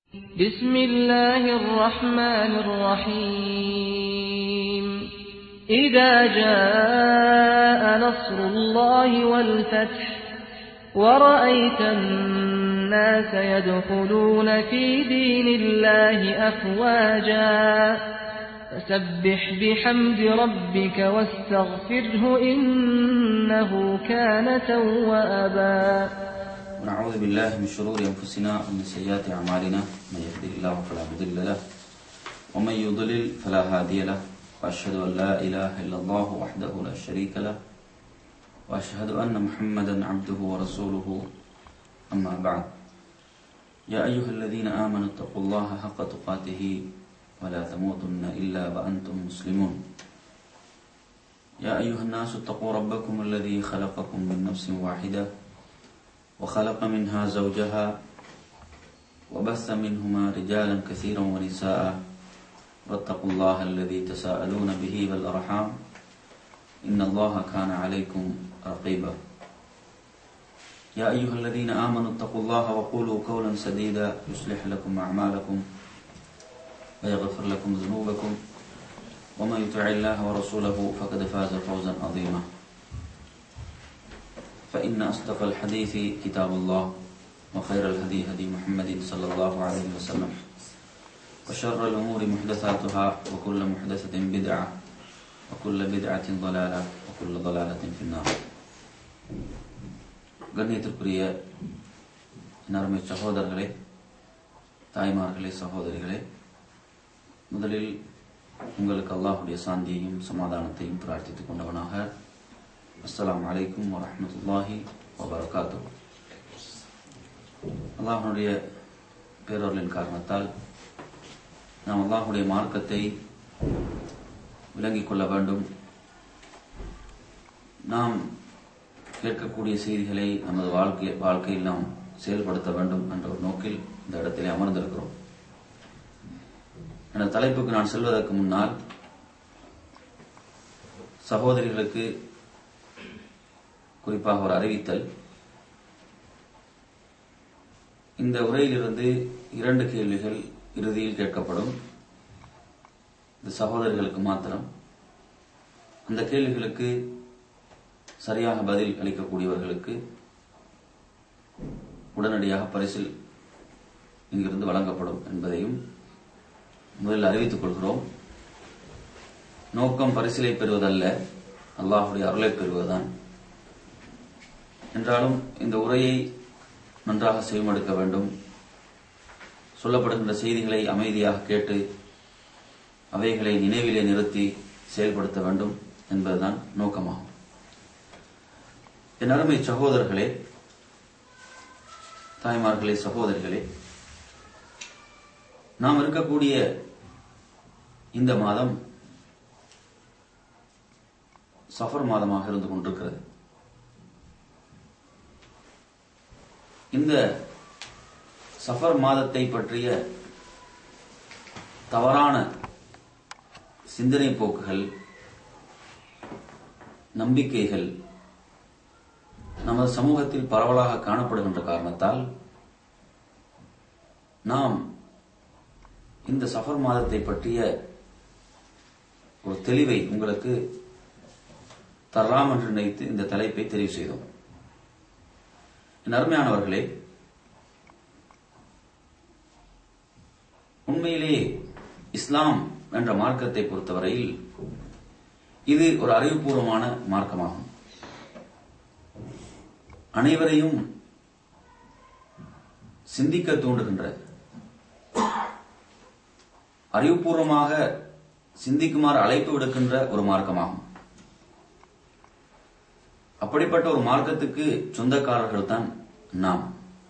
بسم الله الرحمن الرحيم إذا جاء نصر الله والفتح ورأيت الناس يدخلون في دين الله أفواجا فسبح بحمد ربك واستغفره إنه كان توابا ونعوذ بالله من شرور أنفسنا ومن سيئات أعمالنا من يهده الله فلا مضل له ومن يضلل فلا هادي له وأشهد أن لا إله إلا الله وحده لا شريك له وأشهد أن محمدا عبده ورسوله أما بعد يا أيها الذين آمنوا اتقوا الله حق تقاته ولا تموتن إلا وأنتم مسلمون يا أيها الناس اتقوا ربكم الذي خلقكم من نفس واحدة وخلق منها زوجها وبث منهما رجالا كثيرا ونساء واتقوا الله الذي تساءلون به والأرحام إن الله كان عليكم رقيبا يا أيها الذين آمنوا اتقوا الله وقولوا قولا سديدا يصلح لكم أعمالكم ويغفر لكم ذنوبكم ومن يطع الله ورسوله فقد فاز فوزا عظيما فإن أصدق الحديث كتاب الله وخير الهدي هدي محمد صلى الله عليه وسلم وشر الأمور محدثاتها وكل محدثة بدعة وكل بدعة ضلالة وكل ضلالة في النار கண்ணியத்திற்குரிய நறுமை சகோதரர்களே தாய்மார்களே சகோதரிகளே முதலில் உங்களுக்கு அல்லாஹுடைய சாந்தியையும் சமாதானத்தையும் பிரார்த்தித்துக் கொண்டவனாக அஸ்ஸலாமு அலைக்கும் வரஹ்மத்துல்லாஹி வபரகாத்து அல்லாஹனுடைய பேரொருளின் காரணத்தால் நாம் அல்லாஹுடைய மார்க்கத்தை விளங்கிக் கொள்ள வேண்டும் நாம் கேட்கக்கூடிய செய்திகளை நமது வாழ்க்கை வாழ்க்கையில் நாம் செயல்படுத்த வேண்டும் என்ற ஒரு நோக்கில் இந்த இடத்திலே அமர்ந்திருக்கிறோம் எனது தலைப்புக்கு நான் செல்வதற்கு முன்னால் சகோதரிகளுக்கு குறிப்பாக ஒரு அறிவித்தல் இந்த உரையிலிருந்து இரண்டு கேள்விகள் இறுதியில் கேட்கப்படும் இந்த சகோதரர்களுக்கு மாத்திரம் அந்த கேள்விகளுக்கு சரியாக பதில் அளிக்கக்கூடியவர்களுக்கு உடனடியாக பரிசில் இங்கிருந்து வழங்கப்படும் என்பதையும் முதலில் அறிவித்துக் கொள்கிறோம் நோக்கம் பரிசிலை பெறுவதல்ல அல்லாஹுடைய அருளை பெறுவதுதான் என்றாலும் இந்த உரையை நன்றாக செய்மடுக்க வேண்டும் சொல்லப்படுகின்ற செய்திகளை அமைதியாக கேட்டு அவைகளை நினைவிலே நிறுத்தி செயல்படுத்த வேண்டும் என்பதுதான் நோக்கமாகும் என் அருமை சகோதரர்களே தாய்மார்களே சகோதரிகளே நாம் இருக்கக்கூடிய இந்த மாதம் சஃபர் மாதமாக இருந்து கொண்டிருக்கிறது இந்த சஃபர் மாதத்தை பற்றிய தவறான சிந்தனை போக்குகள் நம்பிக்கைகள் நமது சமூகத்தில் பரவலாக காணப்படுகின்ற காரணத்தால் நாம் இந்த சஃபர் மாதத்தை பற்றிய ஒரு தெளிவை உங்களுக்கு தரலாம் என்று நினைத்து இந்த தலைப்பை தெரிவு செய்தோம் என் அருமையானவர்களே உண்மையிலேயே இஸ்லாம் என்ற மார்க்கத்தை பொறுத்தவரையில் இது ஒரு அறிவுபூர்வமான மார்க்கமாகும் அனைவரையும் சிந்திக்க தூண்டுகின்ற அறிவுபூர்வமாக சிந்திக்குமாறு அழைப்பு விடுக்கின்ற ஒரு மார்க்கமாகும் அப்படிப்பட்ட ஒரு மார்க்கத்துக்கு சொந்தக்காரர்கள் தான் நாம்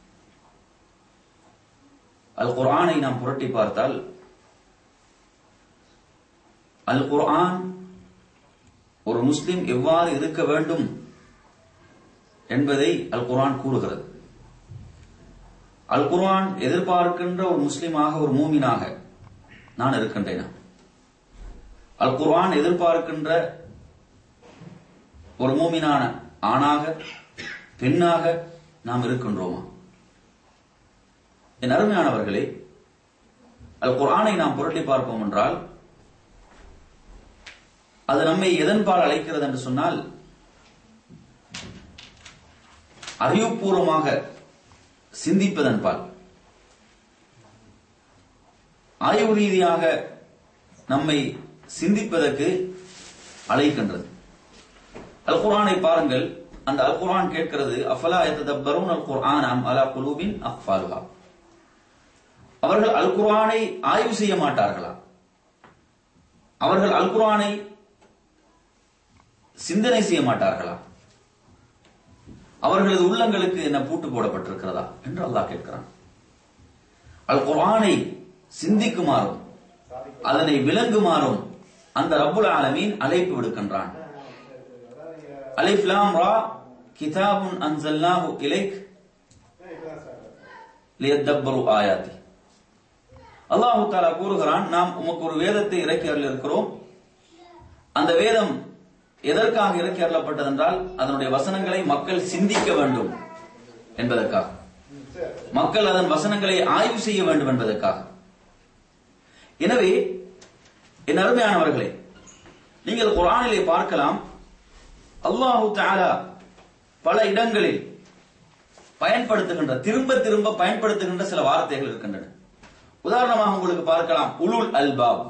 அல் குர்ஆனை நாம் புரட்டி பார்த்தால் அல் குர்ஆன் ஒரு முஸ்லிம் எவ்வாறு இருக்க வேண்டும் என்பதை அல் குர்ஆன் கூறுகிறது அல் குர்ஆன் எதிர்பார்க்கின்ற ஒரு முஸ்லிமாக ஒரு மூமினாக நான் இருக்கின்றேன் அல் குர்ஆன் எதிர்பார்க்கின்ற ஒரு மூமினான ஆணாக பெண்ணாக நாம் இருக்கின்றோமா என் அருமையானவர்களே அல் குர்ஆனை நாம் புரட்டி பார்ப்போம் என்றால் அது நம்மை எதன்பால் அழைக்கிறது என்று சொன்னால் அறிவுபூர்வமாக சிந்திப்பதன்பால் ஆய்வு ரீதியாக நம்மை சிந்திப்பதற்கு அழைக்கின்றது அல் குர்ஆனை பாருங்கள் அந்த அல் குர்ஆன் கேட்கிறது அஃபலா யததப்பரூன் அல் குர்ஆன் அம் அலா குலூபின் அக்ஃபாலுஹா அவர்கள் அல் குர்ஆனை ஆய்வு செய்ய மாட்டார்களா அவர்கள் அல் குர்ஆனை சிந்தனை செய்ய மாட்டார்களா அவர்களது உள்ளங்களுக்கு என்ன பூட்டு போடப்பட்டிருக்கிறதா என்று அல்லாஹ் கேட்கிறான் அல் குர்ஆனை சிந்திக்குமாறும் அதனை விளங்குமாறும் அந்த ரப்புல் ஆலமீன் அழைப்பு விடுக்கின்றான் அலிஃப் லாம் ரா கிதாபுன் அன்சல்னாஹு இலைக் லியத்தப்பரு ஆயாத்தி அல்லாஹு தாலா கூறுகிறான் நாம் உமக்கு ஒரு வேதத்தை இறக்கி அருள் இருக்கிறோம் அந்த வேதம் எதற்காக இறக்கி அருளப்பட்டது என்றால் அதனுடைய வசனங்களை மக்கள் சிந்திக்க வேண்டும் என்பதற்காக மக்கள் அதன் வசனங்களை ஆய்வு செய்ய வேண்டும் என்பதற்காக எனவே என் அருமையானவர்களே நீங்கள் குரானிலே பார்க்கலாம் அல்லாஹு தாலா பல இடங்களில் பயன்படுத்துகின்ற திரும்ப திரும்ப பயன்படுத்துகின்ற சில வார்த்தைகள் இருக்கின்றன உதாரணமாக உங்களுக்கு பார்க்கலாம் உலுல் அல்பாப்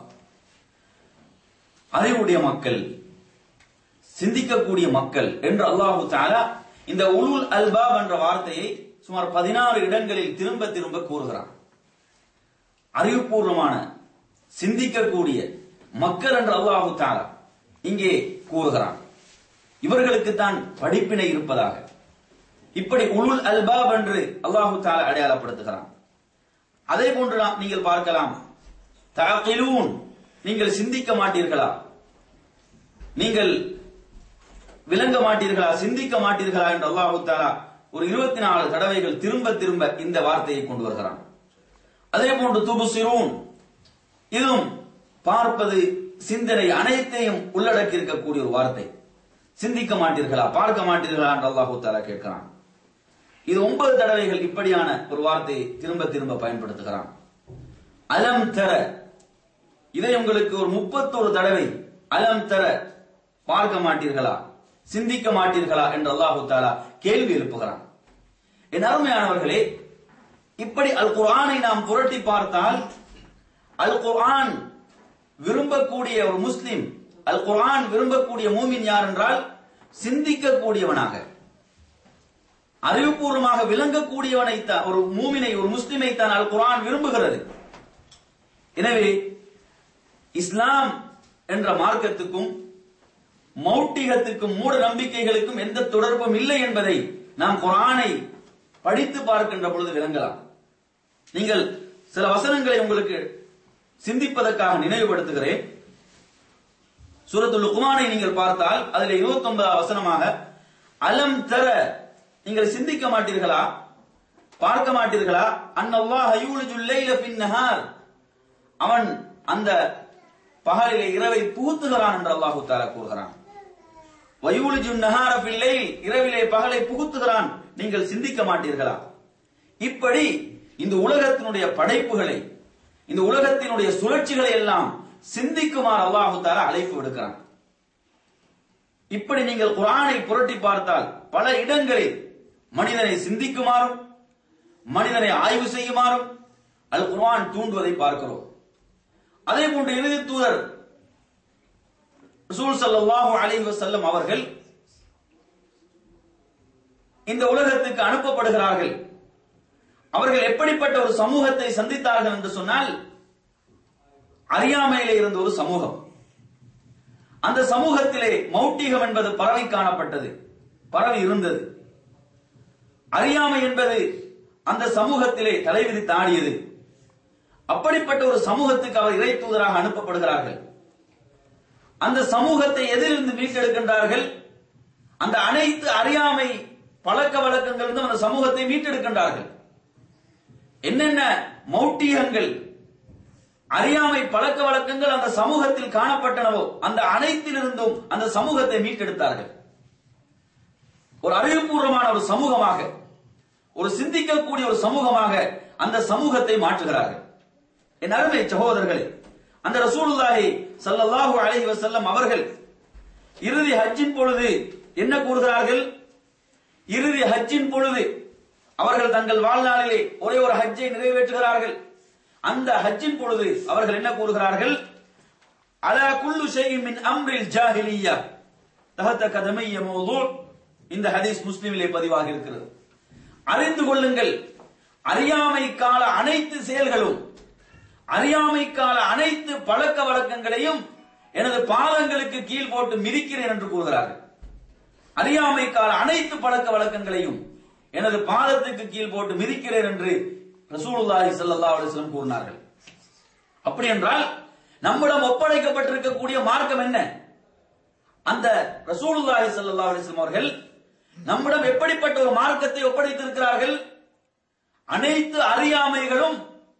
அறிவுடைய மக்கள் சிந்திக்கக்கூடிய மக்கள் என்று அல்லாஹு தாலா இந்த உலுல் அல்பாப் என்ற வார்த்தையை சுமார் பதினாறு இடங்களில் திரும்ப திரும்ப கூறுகிறான் அறிவுபூர்வமான சிந்திக்கக்கூடிய மக்கள் என்று அல்லாஹு தாலா இங்கே கூறுகிறான் இவர்களுக்கு தான் படிப்பினை இருப்பதாக இப்படி உலுல் அல்பாப் என்று அல்லாஹு தாலா அடையாளப்படுத்துகிறான் அதே போன்று நாம் நீங்கள் பார்க்கலாம் தாக்கிலூன் நீங்கள் சிந்திக்க மாட்டீர்களா நீங்கள் விளங்க மாட்டீர்களா சிந்திக்க மாட்டீர்களா என்று அல்லாஹு தாலா ஒரு இருபத்தி நாலு தடவைகள் திரும்ப திரும்ப இந்த வார்த்தையை கொண்டு வருகிறான் அதே போன்று துபுசிரூன் இதுவும் பார்ப்பது சிந்தனை அனைத்தையும் உள்ளடக்கி இருக்கக்கூடிய ஒரு வார்த்தை சிந்திக்க மாட்டீர்களா பார்க்க மாட்டீர்களா என்று அல்லாஹு தாலா கேட்கிறான் இது ஒன்பது தடவைகள் இப்படியான ஒரு வார்த்தையை திரும்ப திரும்ப பயன்படுத்துகிறான் அலம் தர இதை உங்களுக்கு ஒரு முப்பத்தோரு தடவை அலம் தர பார்க்க மாட்டீர்களா சிந்திக்க மாட்டீர்களா என்று அல்லாஹு தாலா கேள்வி எழுப்புகிறான் என் அருமையானவர்களே இப்படி அல் குர்ஆனை நாம் புரட்டி பார்த்தால் அல் குர்ஆன் விரும்பக்கூடிய ஒரு முஸ்லிம் அல் குர்ஆன் விரும்பக்கூடிய மூமின் யார் என்றால் சிந்திக்கக்கூடியவனாக அறிவுபூர்வமாக விளங்கக்கூடியவனை தான் ஒரு மூமினை ஒரு முஸ்லிமை தான் அல் குர்ஆன் விரும்புகிறது எனவே இஸ்லாம் என்ற மார்க்கத்துக்கும் மௌட்டிகத்துக்கும் மூட நம்பிக்கைகளுக்கும் எந்த தொடர்பும் இல்லை என்பதை நாம் குரானை படித்து பார்க்கின்ற பொழுது விளங்கலாம் நீங்கள் சில வசனங்களை உங்களுக்கு சிந்திப்பதற்காக நினைவுபடுத்துகிறேன் சூரத்துல் லுக்மானை நீங்கள் பார்த்தால் அதில் இருபத்தி ஒன்பதாம் வசனமாக அலம் தர நீங்கள் சிந்திக்க மாட்டீர்களா பார்க்க மாட்டீர்களா அன்னல்லாஹ் யூலிஜுல் லைல ஃபின் நஹார் அவன் அந்த பகலிலே இரவை புகுத்துகிறான் என்று அல்லாஹு தாலா கூறுகிறான் வயூலிஜு நஹார பிள்ளை இரவிலே பகலை புகுத்துகிறான் நீங்கள் சிந்திக்க மாட்டீர்களா இப்படி இந்த உலகத்தினுடைய படைப்புகளை இந்த உலகத்தினுடைய சுழற்சிகளை எல்லாம் சிந்திக்குமாறு அல்லாஹு தாலா அழைப்பு விடுக்கிறான் இப்படி நீங்கள் குரானை புரட்டி பார்த்தால் பல இடங்களில் மனிதனை சிந்திக்குமாறும் மனிதனை ஆய்வு செய்யுமாறும் அல் குர்ஆன் தூண்டுவதை பார்க்கிறோம் அதே போன்று இறுதி தூதர் ரசூல் ஸல்லல்லாஹு அலைஹி வஸல்லம் அவர்கள் இந்த உலகத்துக்கு அனுப்பப்படுகிறார்கள் அவர்கள் எப்படிப்பட்ட ஒரு சமூகத்தை சந்தித்தார்கள் என்று சொன்னால் அறியாமையிலே இருந்த ஒரு சமூகம் அந்த சமூகத்திலே மௌட்டிகம் என்பது பரவி காணப்பட்டது பரவி இருந்தது அறியாமை என்பது அந்த சமூகத்திலே தலைவிதித்து ஆடியது அப்படிப்பட்ட ஒரு சமூகத்துக்கு அவர் இறை தூதராக அனுப்பப்படுகிறார்கள் அந்த சமூகத்தை எதிலிருந்து மீட்டெடுக்கின்றார்கள் அந்த அனைத்து அறியாமை பழக்க வழக்கங்களிலிருந்து அந்த சமூகத்தை மீட்டெடுக்கின்றார்கள் என்னென்ன மௌட்டிகங்கள் அறியாமை பழக்க வழக்கங்கள் அந்த சமூகத்தில் காணப்பட்டனவோ அந்த அனைத்திலிருந்தும் அந்த சமூகத்தை மீட்டெடுத்தார்கள் ஒரு அறிவுபூர்வமான ஒரு சமூகமாக ஒரு சிந்திக்கக்கூடிய ஒரு சமூகமாக அந்த சமூகத்தை மாற்றுகிறார்கள் என் அருமை சகோதரர்களே அந்த ரசூலுல்லாஹி ஸல்லல்லாஹு அலைஹி வஸல்லம் அவர்கள் இறுதி ஹஜ்ஜின் பொழுது என்ன கூறுகிறார்கள் இறுதி ஹஜ்ஜின் பொழுது அவர்கள் தங்கள் வாழ்நாளிலே ஒரே ஒரு ஹஜ்ஜை நிறைவேற்றுகிறார்கள் அந்த ஹஜ்ஜின் பொழுது அவர்கள் என்ன கூறுகிறார்கள் அலா குல்லு ஷைஇன் மின் அம்ரில் ஜாஹிலிய்யா தஹத்த கதமைய மௌது இந்த ஹதீஸ் முஸ்லிமிலே பதிவாக இருக்கிறது அறிந்து கொள்ளுங்கள் அறியாமை கால அனைத்து செயல்களும் அறியாமை கால அனைத்து பழக்க வழக்கங்களையும் எனது பாதங்களுக்கு கீழ் போட்டு மிதிக்கிறேன் என்று கூறுகிறார்கள் அறியாமை கால அனைத்து பழக்க வழக்கங்களையும் எனது பாதத்துக்கு கீழ் போட்டு மிதிக்கிறேன் என்று ரசூலுல்லாஹி ஸல்லல்லாஹு அலைஹி வஸல்லம் கூறினார்கள் அப்படி என்றால் நம்மிடம் ஒப்படைக்கப்பட்டிருக்கக்கூடிய மார்க்கம் என்ன அந்த ரசூலுல்லாஹி ஸல்லல்லாஹு அலைஹி வஸல்லம் அவர்கள் நம்மிடம் எப்படிப்பட்ட ஒரு மார்க்கத்தை ஒப்படைத்திருக்கிறார்கள் அனைத்து அறியாமைகளும்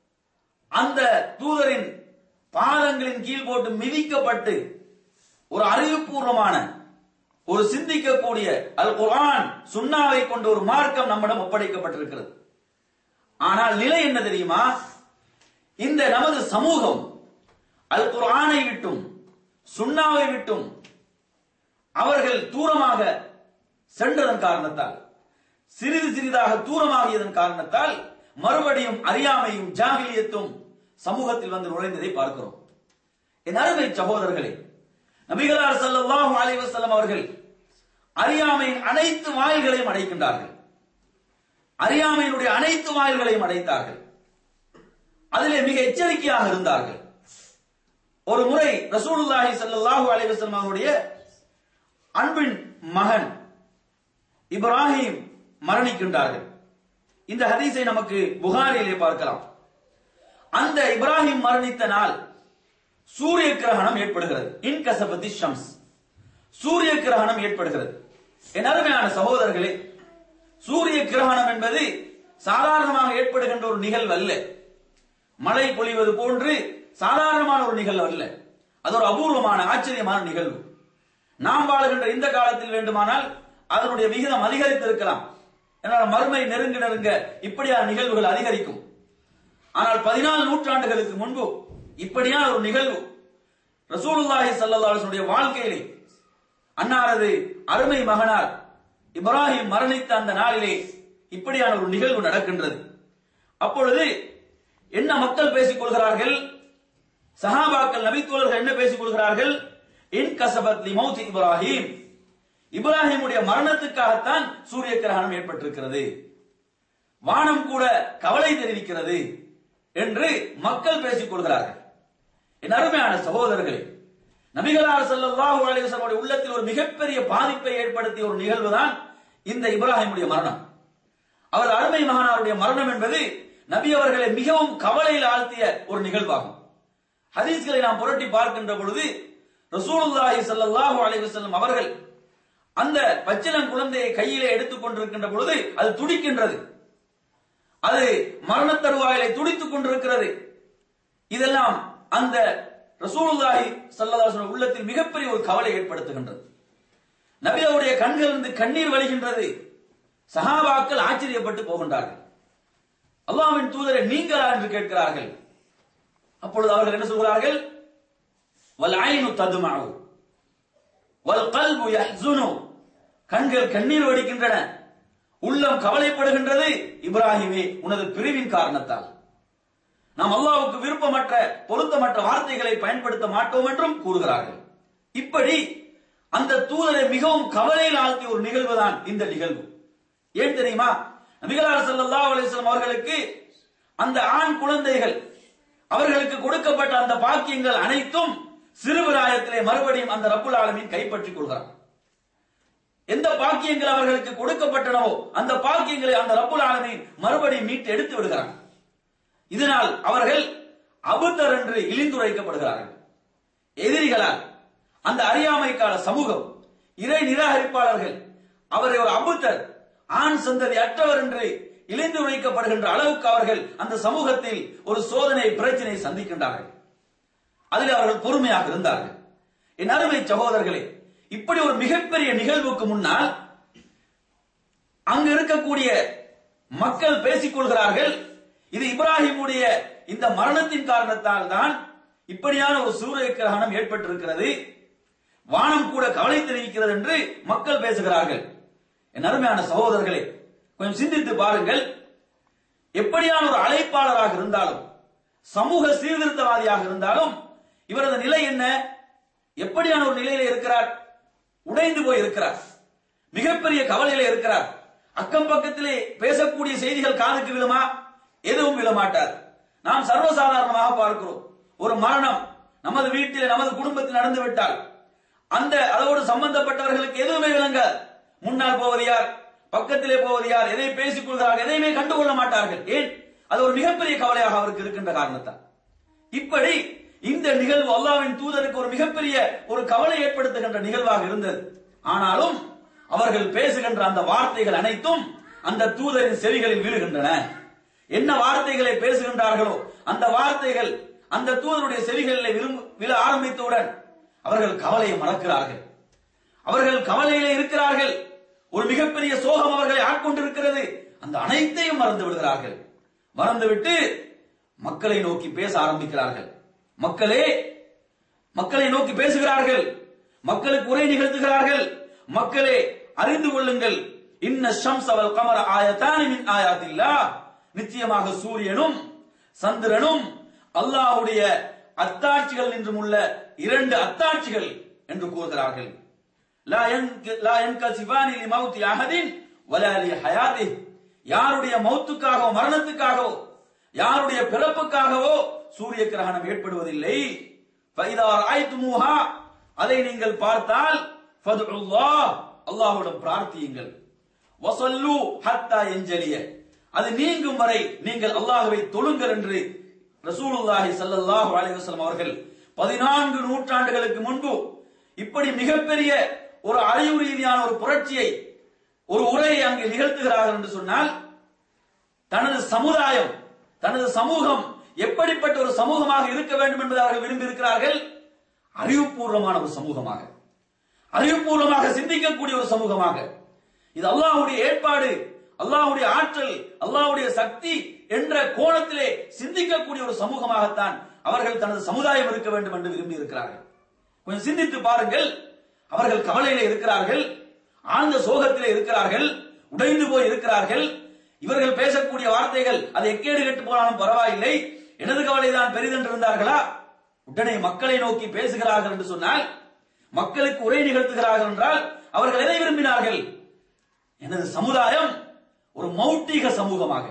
அந்த தூதரின் பாதங்களின் கீழ் போட்டு மிதிக்கப்பட்டு ஒரு அறிவுபூர்வமான ஒரு சிந்திக்கக்கூடிய அல் குர்ஆன் சுன்னாவை கொண்ட ஒரு மார்க்கம் நம்மிடம் ஒப்படைக்கப்பட்டிருக்கிறது ஆனால் நிலை என்ன தெரியுமா இந்த நமது சமூகம் அல் குர்ஆனை விட்டும் சுன்னாவை விட்டும் அவர்கள் தூரமாக சென்றதன் காரணத்தால் சிறிது சிறிதாக தூரமாகியதன் காரணத்தால் மறுபடியும் அறியாமையும் ஜாகிலியத்தும் சமூகத்தில் வந்து நுழைந்ததை பார்க்கிறோம் என் அருமை சகோதரர்களே நபிகளார் ஸல்லல்லாஹு அலைஹி வஸல்லம் அவர்கள் அறியாமையின் அனைத்து வாயில்களையும் அடைக்கின்றார்கள் அறியாமையினுடைய அனைத்து வாயில்களையும் அடைத்தார்கள் அதிலே மிக எச்சரிக்கையாக இருந்தார்கள் ஒரு முறை ரசூலுல்லாஹி ஸல்லல்லாஹு அலைஹி வஸல்லம் அவருடைய அன்பின் மகன் இப்ராஹிம் மரணிக்கின்றார்கள் இந்த ஹதீஸை நமக்கு புகாரிலே பார்க்கலாம் அந்த இப்ராஹிம் மரணித்த நாள் சூரிய கிரகணம் ஏற்படுகிறது இன்கசபதி ஷம்ஸ் சூரிய கிரகணம் ஏற்படுகிறது என் அருமையான சகோதரர்களே சூரிய கிரகணம் என்பது சாதாரணமாக ஏற்படுகின்ற ஒரு நிகழ்வு அல்ல மழை பொழிவது போன்று சாதாரணமான ஒரு நிகழ்வு அல்ல அது ஒரு அபூர்வமான ஆச்சரியமான நிகழ்வு நாம் வாழுகின்ற இந்த காலத்தில் வேண்டுமானால் அதனுடைய விகிதம் அதிகரித்திருக்கலாம் என்னால் மறுமை நெருங்க நெருங்க இப்படியான நிகழ்வுகள் அதிகரிக்கும் ஆனால் பதினாலு நூற்றாண்டுகளுக்கு முன்பு இப்படியான ஒரு நிகழ்வு ரசூலுல்லாஹி ஸல்லல்லாஹு அலைஹி வஸல்லம் வாழ்க்கையிலே அன்னாரது அருமை மகனார் இப்ராஹிம் மரணித்த அந்த நாளிலே இப்படியான ஒரு நிகழ்வு நடக்கின்றது அப்பொழுது என்ன மக்கள் பேசிக் கொள்கிறார்கள் சஹாபாக்கள் நபித்தோழர்கள் என்ன பேசிக் கொள்கிறார்கள் இன் கசபத் லிமௌத் இப்ராஹிம் இப்ராஹிமுடைய மரணத்துக்காகத்தான் சூரிய கிரகணம் ஏற்பட்டிருக்கிறது வானம் கூட கவலை தெரிவிக்கிறது என்று மக்கள் பேசிக் கொள்கிறார்கள் என் அருமையான சகோதரர்களே நபிகளார் ஸல்லல்லாஹு அலைஹி வஸல்லம் உள்ளத்தில் ஒரு மிகப்பெரிய பாதிப்பை ஏற்படுத்திய ஒரு நிகழ்வுதான் இந்த இப்ராஹிமுடைய மரணம் அவர் அருமை மகனாருடைய மரணம் என்பது நபி அவர்களை மிகவும் கவலையில் ஆழ்த்திய ஒரு நிகழ்வாகும் ஹதீஸ்களை நாம் புரட்டி பார்க்கின்ற பொழுது ரசூலுல்லாஹி ஸல்லல்லாஹு அலைஹி வஸல்லம் அவர்கள் அந்த பச்சிளம் குழந்தையை கையிலே எடுத்துக் கொண்டிருக்கின்ற பொழுது அது துடிக்கின்றது அது மரண தருவாயிலை துடித்துக் கொண்டிருக்கிறது இதெல்லாம் அந்த ரசூலுல்லாஹி ஸல்லல்லாஹு அலைஹி வஸல்லம் உள்ளத்தில் மிகப்பெரிய ஒரு கவலை ஏற்படுத்துகின்றது நபி அவருடைய கண்களிலிருந்து கண்ணீர் வழிகின்றது சஹாபாக்கள் ஆச்சரியப்பட்டு போகின்றார்கள் அல்லாஹ்வின் தூதரை நீங்களா என்று கேட்கிறார்கள் அப்பொழுது அவர்கள் என்ன சொல்கிறார்கள் வல் ஐனு ததுமஉ வல் கல்பு யஹ்சுனு கண்கள் கண்ணீர் வடிக்கின்றன உள்ளம் கவலைப்படுகின்றது இப்ராஹிமே உனது பிரிவின் காரணத்தால் நாம் அல்லாஹ்வுக்கு விருப்பமற்ற பொருத்தமற்ற வார்த்தைகளை பயன்படுத்த மாட்டோம் என்றும் கூறுகிறார்கள் இப்படி அந்த தூதரை மிகவும் கவலையில் ஆழ்த்திய ஒரு நிகழ்வுதான் இந்த நிகழ்வு ஏன் தெரியுமா நபிகளார் ஸல்லல்லாஹு அலைஹி வஸல்லம் அவர்களுக்கு அந்த ஆண் குழந்தைகள் அவர்களுக்கு கொடுக்கப்பட்ட அந்த பாக்கியங்கள் அனைத்தும் சிறுபிராயத்திலே மறுபடியும் அந்த ரப்புல் ஆலமீன் கைப்பற்றிக் கொள்கிறார் எந்த பாக்கியங்கள் அவர்களுக்கு கொடுக்கப்பட்டனவோ அந்த பாக்கியங்களை அந்த ரப்புல் ஆலமீன் மறுபடியும் மீட்டு எடுத்து விடுகிறார் இதனால் அவர்கள் அபுத்தர் என்று இழிந்துரைக்கப்படுகிறார்கள் எதிரிகளால் அந்த அறியாமை கால சமூகம் இறை நிராகரிப்பாளர்கள் அவரை ஒரு அபுத்தர் ஆண் சந்ததி அற்றவர் என்று இழிந்துரைக்கப்படுகின்ற அளவுக்கு அவர்கள் அந்த சமூகத்தில் ஒரு சோதனை பிரச்சனை சந்திக்கின்றார்கள் அதில் அவர்கள் பொறுமையாக இருந்தார்கள் என் அருமை சகோதரர்களே இப்படி ஒரு மிகப்பெரிய நிகழ்வுக்கு முன்னால் அங்கு இருக்கக்கூடிய மக்கள் பேசிக் கொள்கிறார்கள் இது இப்ராஹிமுடைய இந்த மரணத்தின் காரணத்தால் தான் இப்படியான ஒரு சூரிய கிரகணம் ஏற்பட்டிருக்கிறது வானம் கூட கவலை தெரிவிக்கிறது என்று மக்கள் பேசுகிறார்கள் என் அருமையான சகோதரர்களே கொஞ்சம் சிந்தித்து பாருங்கள் எப்படியான ஒரு அழைப்பாளராக இருந்தாலும் சமூக சீர்திருத்தவாதியாக இருந்தாலும் இவரது நிலை என்ன எப்படியான ஒரு நிலையில இருக்கிறார் உடைந்து போய் இருக்கிறார் மிகப்பெரிய கவலையில இருக்கிறார் அக்கம் பக்கத்திலே பேசக்கூடிய செய்திகள் காதுக்கு விழுமா எதுவும் விழமாட்டார் நாம் சர்வசாதாரணமாக பார்க்கிறோம் ஒரு மரணம் நமது வீட்டில் நமது குடும்பத்தில் நடந்து விட்டால் அந்த அதோடு சம்பந்தப்பட்டவர்களுக்கு எதுவுமே விளங்காது முன்னால் போவது யார் பக்கத்திலே போவது யார் எதை பேசிக் கொள்கிறார்கள் எதையுமே கண்டுகொள்ள மாட்டார்கள் ஏன் அது ஒரு மிகப்பெரிய கவலையாக அவருக்கு இருக்கின்ற காரணத்தால் இப்படி இந்த நிகழ்வு அல்லாவின் தூதருக்கு ஒரு மிகப்பெரிய ஒரு கவலை ஏற்படுத்துகின்ற நிகழ்வாக இருந்தது ஆனாலும் அவர்கள் பேசுகின்ற அந்த வார்த்தைகள் அனைத்தும் அந்த தூதரின் செவிகளில் விழுகின்றன என்ன வார்த்தைகளை பேசுகின்றார்களோ அந்த வார்த்தைகள் அந்த தூதருடைய செவிகளில் விரும்பு விழ ஆரம்பித்தவுடன் அவர்கள் கவலையை மறக்கிறார்கள் அவர்கள் கவலையிலே இருக்கிறார்கள் ஒரு மிகப்பெரிய சோகம் அவர்களை ஆட்கொண்டிருக்கிறது அந்த அனைத்தையும் மறந்து விடுகிறார்கள் மறந்துவிட்டு மக்களை நோக்கி பேச ஆரம்பிக்கிறார்கள் மக்களே மக்களை நோக்கி பேசுகிறார்கள் மக்களுக்கு உரை நிகழ்த்துகிறார்கள் மக்களே அறிந்து கொள்ளுங்கள் இன்ன ஷம்ஸ் அவல் கமர ஆயத்தானி மின் ஆயாத்தில்லா நிச்சயமாக சூரியனும் சந்திரனும் அல்லாஹ்வுடைய அத்தாட்சிகள் என்றும் உள்ள இரண்டு அத்தாட்சிகள் என்று கூறுகிறார்கள் லா யன்க- லா யன்கசிஃபானி லிமௌத்தி அஹதின் வலா லி ஹயாத்திஹ். யாருடைய மௌத்துக்காகவோ மரணத்துக்காகவோ யாருடைய பிறப்புக்காகவோ சூரிய கிரகணம் ஏற்படுவதில்லை ஃபைதா ரஅய்துமூஹா அதை நீங்கள் பார்த்தால் ஃபதுல்லாஹ் அல்லாஹ்விடம் பிரார்த்தியுங்கள் வசல்லு ஹத்தா எஞ்சலிய அது நீங்கும் வரை நீங்கள் அல்லாஹ்வை தொழுங்கள் என்று ரசூலுல்லாஹி ஸல்லல்லாஹு அலைஹி வஸல்லம் அவர்கள் பதினான்கு நூற்றாண்டுகளுக்கு முன்பு இப்படி மிகப்பெரிய ஒரு அறிவு ரீதியான ஒரு புரட்சியை ஒரு உரையை அங்கு நிகழ்த்துகிறார்கள் என்று சொன்னால் தனது சமுதாயம் தனது சமூகம் எப்படிப்பட்ட ஒரு சமூகமாக இருக்க வேண்டும் என்பதை அவர்கள் விரும்பி இருக்கிறார்கள் அறிவுபூர்வமான ஒரு சமூகமாக அறிவுபூர்வமாக சிந்திக்கக்கூடிய ஒரு சமூகமாக இது அல்லாஹ்வுடைய ஏற்பாடு அல்லாஹ்வுடைய ஆற்றல் அல்லாஹ்வுடைய சக்தி என்ற கோணத்திலே சிந்திக்கக்கூடிய ஒரு சமூகமாகத்தான் அவர்கள் தனது சமுதாயம் இருக்க வேண்டும் என்று விரும்பி இருக்கிறார்கள் கொஞ்சம் சிந்தித்து பாருங்கள் அவர்கள் கவலையிலே இருக்கிறார்கள் ஆழ்ந்த சோகத்திலே இருக்கிறார்கள் உடைந்து போய் இருக்கிறார்கள் இவர்கள் பேசக்கூடிய வார்த்தைகள் அது எக்கேடு கெட்டு போனாலும் பரவாயில்லை எனது கவலைதான் பெரிதென்று இருந்தார்களா உடனே மக்களை நோக்கி பேசுகிறார்கள் என்று சொன்னால் மக்களுக்கு உரை நிகழ்த்துகிறார்கள் என்றால் அவர்கள் எதை விரும்பினார்கள் எனது சமுதாயம் ஒரு மௌட்டிக சமூகமாக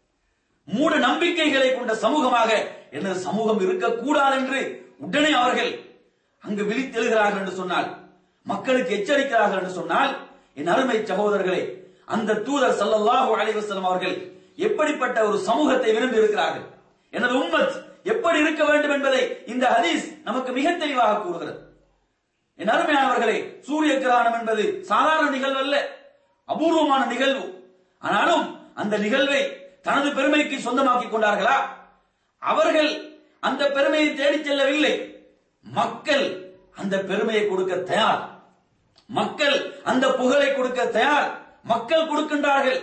மூட நம்பிக்கைகளை கொண்ட சமூகமாக எனது சமூகம் இருக்கக்கூடாது என்று உடனே அவர்கள் அங்கு விழித்தெழுகிறார்கள் என்று சொன்னால் மக்களுக்கு எச்சரிக்கிறார்கள் என்று சொன்னால் என் அருமை சகோதரர்களே அந்த தூதர் ஸல்லல்லாஹு அலைஹி வஸல்லம் அவர்கள் எப்படிப்பட்ட ஒரு சமூகத்தை விரும்பி இருக்கிறார்கள் எனது உம்மத் எப்படி இருக்க வேண்டும் என்பதை இந்த ஹதீஸ் நமக்கு மிக தெளிவாக கூறுகிறது என் அருமையானவர்களே சூரிய கிரகணம் என்பது சாதாரண நிகழ்வு அல்ல அபூர்வமான நிகழ்வு ஆனாலும் அந்த நிகழ்வை தனது பெருமைக்கு சொந்தமாக்கிக் கொண்டார்களா அவர்கள் அந்த பெருமையை தேடிச் செல்லவில்லை மக்கள் அந்த பெருமையை கொடுக்க தயார் மக்கள் அந்த புகழை கொடுக்க தயார் மக்கள் கொடுக்கின்றார்கள்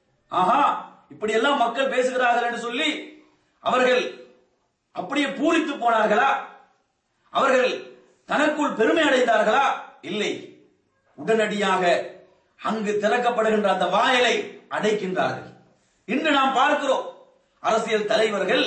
ஆஹா இப்படி எல்லாம் மக்கள் பேசுகிறார்கள் என்று சொல்லி அவர்கள் அப்படியே பூரித்து போனார்களா அவர்கள் தனக்குள் பெருமை அடைந்தார்களா இல்லை உடனடியாக அங்கு திறக்கப்படுகின்ற அந்த வாயலை அடைக்கின்றார்கள் இன்று நாம் பார்க்கிறோம் அரசியல் தலைவர்கள்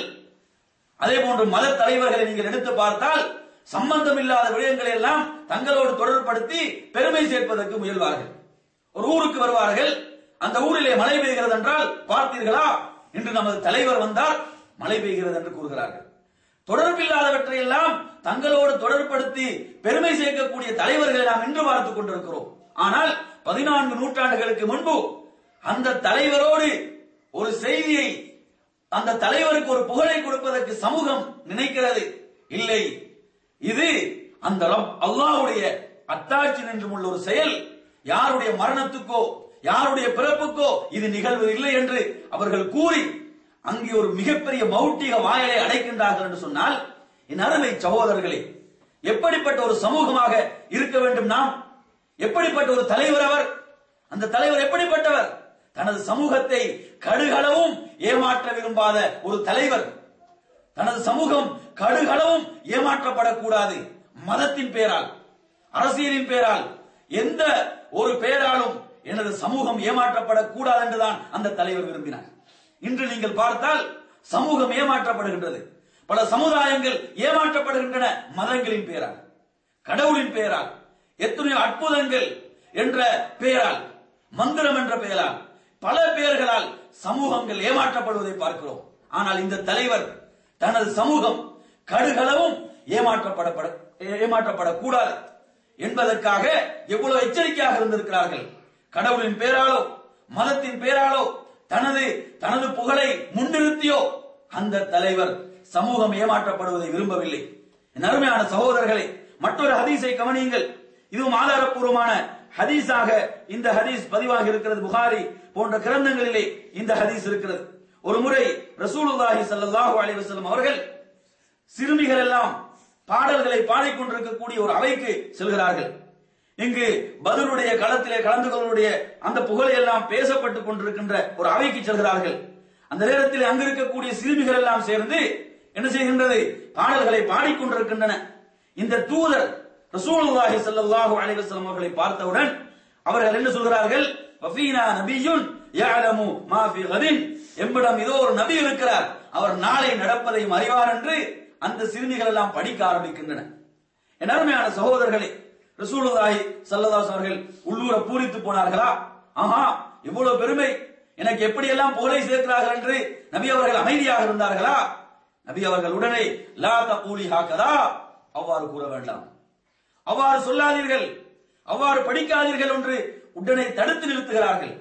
அதே போன்று மத தலைவர்களை நீங்கள் எடுத்து பார்த்தால் சம்பந்தம் இல்லாத விடயங்களை எல்லாம் தங்களோடு தொடர்படுத்தி பெருமை சேர்ப்பதற்கு முயல்வார்கள் ஒரு ஊருக்கு வருவார்கள் அந்த ஊரிலே மழை பெய்கிறது என்றால் பார்த்தீர்களா இன்று நமது தலைவர் வந்தால் மழை பெய்கிறது என்று கூறுகிறார்கள் தொடர்பில்லாதவற்றை எல்லாம் தங்களோடு தொடர்படுத்தி பெருமை சேர்க்கக்கூடிய தலைவர்களை நாம் இன்று பார்த்துக் கொண்டிருக்கிறோம் ஆனால் பதினான்கு நூற்றாண்டுகளுக்கு முன்பு அந்த தலைவரோடு ஒரு செய்தியை அந்த தலைவருக்கு ஒரு புகழை கொடுப்பதற்கு சமூகம் நினைக்கிறது இல்லை இது அந்த ரப் அல்லாஹ்வுடைய அத்தாட்சி நின்றும் உள்ள ஒரு செயல் யாருடைய மரணத்துக்கோ யாருடைய பிறப்புக்கோ இது நிகழ்வு இல்லை என்று அவர்கள் கூறி அங்கே ஒரு மிகப்பெரிய மௌட்டிக வாயலை அடைக்கின்றார்கள் என்று சொன்னால் என் அருமை சகோதரர்களே எப்படிப்பட்ட ஒரு சமூகமாக இருக்க வேண்டும் நாம் எப்படிப்பட்ட ஒரு தலைவர் அவர் அந்த தலைவர் எப்படிப்பட்டவர் தனது சமூகத்தை கடுகளவும் ஏமாற்ற விரும்பாத ஒரு தலைவர் தனது சமூகம் கடுகளவும் ஏமாற்றப்படக்கூடாது மதத்தின் பெயரால் அரசியலின் பெயரால் எந்த ஒரு பெயராலும் எனது சமூகம் ஏமாற்றப்படக்கூடாது என்றுதான் அந்த தலைவர் விரும்பினார் இன்று நீங்கள் பார்த்தால் சமூகம் ஏமாற்றப்படுகின்றது பல சமுதாயங்கள் ஏமாற்றப்படுகின்றன மதங்களின் பெயரால் கடவுளின் பெயரால் எத்தனையோ அற்புதங்கள் என்ற பெயரால் மந்திரம் என்ற பெயரால் பல பெயர்களால் சமூகங்கள் ஏமாற்றப்படுவதை பார்க்கிறோம் ஆனால் இந்த தலைவர் தனது சமூகம் கடுகளவும் ஏமாற்றப்படப்பட ஏமாற்றப்படக்கூடாது என்பதற்காக எவ்வளவு எச்சரிக்கையாக இருந்திருக்கிறார்கள் கடவுளின் பெயராலோ மதத்தின் பெயராலோ தனது தனது புகழை முன்னிறுத்தியோ அந்த தலைவர் சமூகம் ஏமாற்றப்படுவதை விரும்பவில்லை என் அருமையான சகோதரர்களே மற்றொரு ஹதீஸை கவனியுங்கள் இதுவும் ஆதாரப்பூர்வமான ஹதீஸாக இந்த ஹதீஸ் பதிவாகி இருக்கிறது புகாரி போன்ற கிரந்தங்களிலே இந்த ஹதீஸ் இருக்கிறது ஒரு முறை ரசூலுல்லாஹி ஸல்லல்லாஹு அலைஹி வஸல்லம் அவர்கள் சிறுமிகள் எல்லாம் பாடல்களை பாடிக்கொண்டிருக்கக்கூடிய ஒரு அவைக்கு செல்கிறார்கள் இங்கு பதிலுடைய களத்திலே கலந்து கொள்ளுடைய அந்த புகழை எல்லாம் பேசப்பட்டுக் கொண்டிருக்கின்ற ஒரு அவைக்கு செல்கிறார்கள் அந்த நேரத்தில் அங்கு இருக்கக்கூடிய சிறுமிகள் எல்லாம் சேர்ந்து என்ன செய்கின்றது பாடல்களை பாடிக்கொண்டிருக்கின்றன இந்த தூதர் ரசூலுல்லாஹி ஸல்லல்லாஹு அலைஹி வஸல்லம் அவர்களை பார்த்தவுடன் அவர்கள் என்ன சொல்கிறார்கள் வஃபீனா நபியுன் யஅலமு மா ஃபி கதின் எம்மிடம் இதோ ஒரு நபி இருக்கிறார் அவர் நாளை நடப்பதையும் அறிவார் என்று அந்த சிறுமிகள் எல்லாம் படிக்க ஆரம்பிக்கின்றன என் அருமையான சகோதரர்களே ரசூலுல்லாஹி ஸல்லல்லாஹு அலைஹி அவர்கள் உள்ளூர பூரித்து போனார்களா ஆஹா இவ்வளவு பெருமை எனக்கு எப்படியெல்லாம் புகழை சேர்க்கிறார்கள் என்று நபி அவர்கள் அமைதியாக இருந்தார்களா நபி அவர்கள் உடனே லா தகூலி ஹாக்கதா அவ்வாறு கூற வேண்டாம் அவ்வாறு சொல்லாதீர்கள் அவ்வாறு படிக்காதீர்கள் என்று உடனே தடுத்து நிறுத்துகிறார்கள்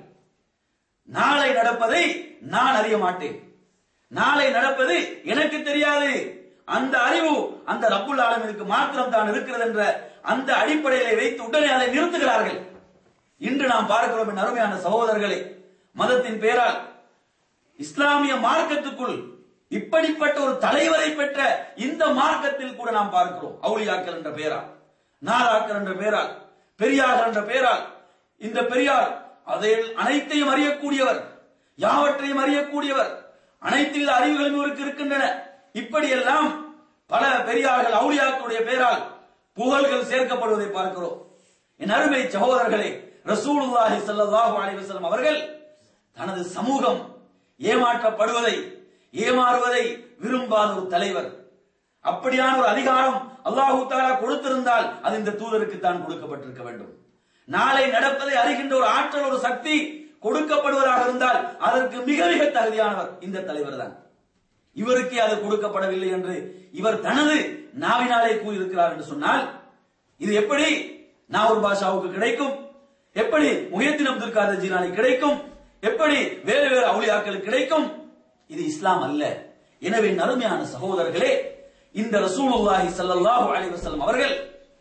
நாளை நடப்பதை நான் அறிய மாட்டேன் நாளை நடப்பது எனக்கு தெரியாது அந்த அறிவு அந்த ரப்புல் ஆலமிற்கு மாத்திரம் தான் இருக்கிறது என்ற அந்த அடிப்படையிலே வைத்து உடனே அதை நிறுத்துகிறார்கள் இன்று நாம் பார்க்கிறோம் என் அருமையான சகோதரர்களே மதத்தின் பெயரால் இஸ்லாமிய மார்க்கத்துக்குள் இப்படிப்பட்ட ஒரு தலைவரை பெற்ற இந்த மார்க்கத்தில் கூட நாம் பார்க்கிறோம் அவுளியாக்கள் என்ற பெயரால் நாராக்கள் என்ற பெயரால் பெரியார்கள் என்ற பெயரால் இந்த பெரியார் அதில் அனைத்தையும் அறியக்கூடியவர் யாவற்றையும் அறியக்கூடியவர் அனைத்து அறிவுகளும் இவருக்கு இருக்கின்றன இப்படியெல்லாம் பல பெரியார்கள் அவுளியாக்களுடைய பெயரால் புகழ்கள் சேர்க்கப்படுவதை பார்க்கிறோம் என் அருமை சகோதரர்களே ரசூலுல்லாஹி ஸல்லல்லாஹு அலைஹி வஸல்லம் அவர்கள் தனது சமூகம் ஏமாற்றப்படுவதை ஏமாறுவதை விரும்பாத ஒரு தலைவர் அப்படியான ஒரு அதிகாரம் அல்லாஹு தாலா கொடுத்திருந்தால் அது இந்த தூதருக்கு தான் கொடுக்கப்பட்டிருக்க வேண்டும் நாளை நடப்பதை அறிகின்ற ஒரு ஆற்றல் ஒரு சக்தி கொடுக்கப்படுவதாக இருந்தால் அதற்கு மிக மிக தகுதியானவர் இந்த தலைவர் தான் இவருக்கே அது கொடுக்கப்படவில்லை என்று இவர் தனது நாவினாலே கூறியிருக்கிறார் என்று சொன்னால் இது எப்படி நாவூர் பாஷாவுக்கு கிடைக்கும் எப்படி முகத்தின் அப்துல் காதர் ஜீனானி கிடைக்கும் எப்படி வேறு வேறு அவுளியாக்களுக்கு கிடைக்கும் இது இஸ்லாம் அல்ல எனவே நறுமையான சகோதரர்களே இந்த ரசூலுல்லாஹி ஸல்லல்லாஹு அலைஹி வஸல்லம் அவர்கள்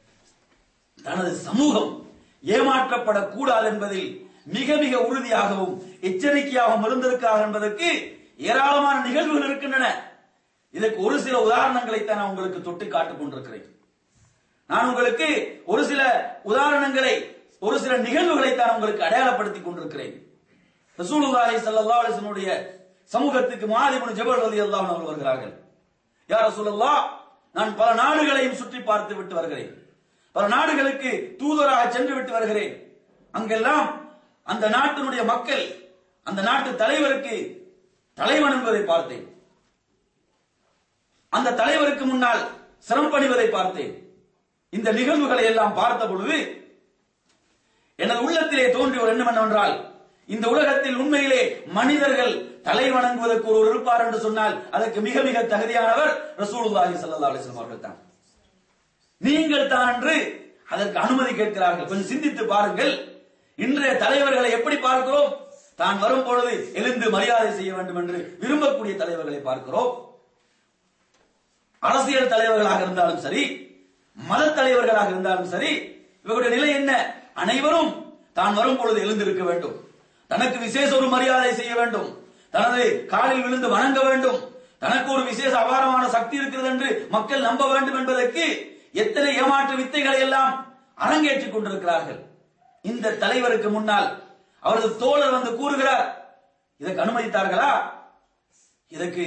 தனது சமூகம் ஏமாற்றப்படக்கூடாது என்பதில் மிக மிக உறுதியாகவும் எச்சரிக்கையாகவும் இருந்திருக்கிறார் என்பதற்கு ஏராளமான நிகழ்வுகள் இருக்கின்றன இதற்கு ஒரு சில உதாரணங்களை தான் நான் உங்களுக்கு தொட்டு காட்டிக் கொண்டிருக்கிறேன் நான் உங்களுக்கு ஒரு சில உதாரணங்களை ஒரு சில நிகழ்வுகளை தான் உங்களுக்கு அடையாளப்படுத்திக் கொண்டிருக்கிறேன் ரசூலுல்லாஹி ஸல்லல்லாஹு அலைஹி வஸல்லுடைய சமூகத்துக்கு மாதிபுன் ஜபல் ரலியல்லாஹு அன்ஹு அவர்கள் வருகிறார்கள் யா ரசூலல்லாஹ் நான் பல நாடுகளையும் சுற்றி பார்த்து விட்டு வருகிறேன் பல நாடுகளுக்கு தூதராக சென்று விட்டு வருகிறேன் அங்கெல்லாம் அந்த நாட்டினுடைய மக்கள் அந்த நாட்டு தலைவருக்கு தலைவன் என்பதை பார்த்தேன் அந்த தலைவருக்கு முன்னால் சிரம் பணிவதை பார்த்தேன் இந்த நிகழ்வுகளை எல்லாம் பார்த்த பொழுது எனது உள்ளத்திலே தோன்றிய ஒரு எண்ணம் என்னவென்றால் இந்த உலகத்தில் உண்மையிலே மனிதர்கள் தலை வணங்குவதற்கு ஒரு இருப்பார் என்று சொன்னால் அதற்கு மிக மிக தகுதியானவர் ரசூலுல்லாஹி ஸல்லல்லாஹு அலைஹி வஸல்லம் அவர்கள் தான் நீங்கள் தான் என்று அதற்கு அனுமதி கேட்கிறார்கள் கொஞ்சம் சிந்தித்து பாருங்கள் இன்றைய தலைவர்களை எப்படி பார்க்கிறோம் தான் வரும் பொழுது எழுந்து மரியாதை செய்ய வேண்டும் என்று விரும்பக்கூடிய தலைவர்களை பார்க்கிறோம் அரசியல் தலைவர்களாக இருந்தாலும் சரி மத தலைவர்களாக இருந்தாலும் சரி இவர்களுடைய நிலை என்ன அனைவரும் தான் வரும் பொழுது எழுந்திருக்க வேண்டும் தனக்கு விசேஷ ஒரு மரியாதை செய்ய வேண்டும் தனது காலில் விழுந்து வணங்க வேண்டும் தனக்கு ஒரு விசேஷ அபாரமான சக்தி இருக்கிறது என்று மக்கள் நம்ப வேண்டும் என்பதற்கு எத்தனை ஏமாற்று வித்தைகளை எல்லாம் அரங்கேற்றிக் கொண்டிருக்கிறார்கள் இந்த தலைவருக்கு முன்னால் அவரது தோழர் வந்து கூறுகிறார் இதற்கு அனுமதித்தார்களா இதற்கு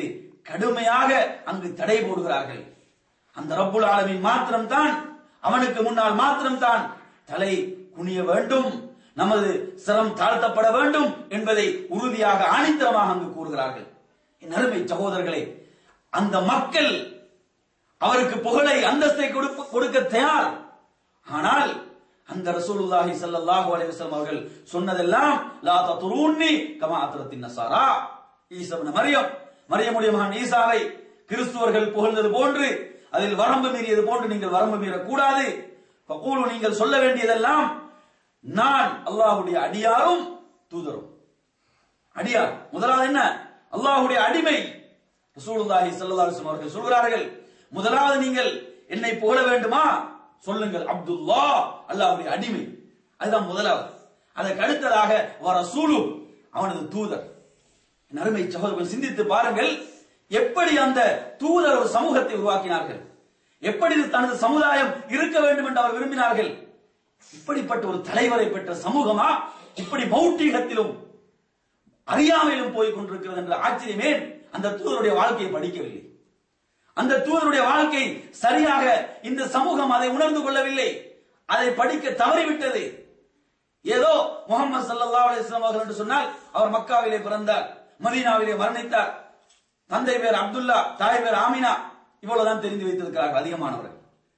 கடுமையாக அங்கு தடை போடுகிறார்கள் அந்த ரப்புல் ஆலமின் மாத்திரம்தான் அவனுக்கு முன்னால் மாத்திரம்தான் தலை குனிய வேண்டும் நமது சிரம் தாழ்த்தப்பட வேண்டும் என்பதை உறுதியாக ஆணித்தரமாக அங்கு கூறுகிறார்கள் என் அருமை சகோதரர்களே அந்த மக்கள் அவருக்கு புகழை அந்தஸ்தை கொடுப்ப- கொடுக்க தயார் ஆனால் அந்த ரசூலுல்லாஹி ஸல்லல்லாஹு அலைஹி வஸல்லம் அவர்கள் சொன்னதெல்லாம் லா தத்ரூன்னி கமா அத்ரத்தின் நசாரா ஈசா இப்னு மரியம் மரியமுடைய மகன் ஈசாவை கிறிஸ்துவர்கள் புகழ்ந்தது போன்று அதில் வரம்பு மீறியது போன்று நீங்கள் வரம்பு மீறக் கூடாது ஃபகூலு நீங்கள் சொல்ல வேண்டியதெல்லாம் நான் அல்லாஹ்வுடைய அடியாரும் தூதரும் அடியார் முதலாவது என்ன அல்லாஹ்வுடைய அடிமை ரசூலுல்லாஹி ஸல்லல்லாஹு அலைஹி வஸல்லம் அவர்கள் சொல்கிறார்கள் முதலாவது நீங்கள் என்னை புகழ வேண்டுமா சொல்லுங்கள் அப்துல்லா அல்லாஹ்வுடைய அடிமை அதுதான் முதலாவது அதற்கு அடுத்ததாக வ ரசூலு அவனது தூதர் என் அருமை சகோதரர்கள் சிந்தித்து பாருங்கள் எப்படி அந்த தூதர் ஒரு சமூகத்தை உருவாக்கினார்கள் எப்படி இது தனது சமுதாயம் இருக்க வேண்டும் என்று அவர் விரும்பினார்கள் இப்படிப்பட்ட ஒரு தலைவரை பெற்ற சமூகமா இப்படி மௌட்டிகத்திலும் அறியாமையிலும் போய் கொண்டிருக்கிறது என்ற ஆச்சரியமே அந்த தூதருடைய வாழ்க்கையை படிக்கவில்லை அந்த தூதருடைய வாழ்க்கை சரியாக இந்த சமூகம் அதை உணர்ந்து கொள்ளவில்லை அதை படிக்க தவறிவிட்டது ஏதோ முகமது ஸல்லல்லாஹு அலைஹி வஸல்லம் அவர்கள் என்று சொன்னால் அவர் மக்காவிலே பிறந்தார் மதீனாவிலே மரணித்தார் தந்தை பேர் அப்துல்லா தாய் பேர் ஆமினா இவ்வளவுதான் தெரிந்து வைத்திருக்கிறார்கள் அதிகமானவர்கள்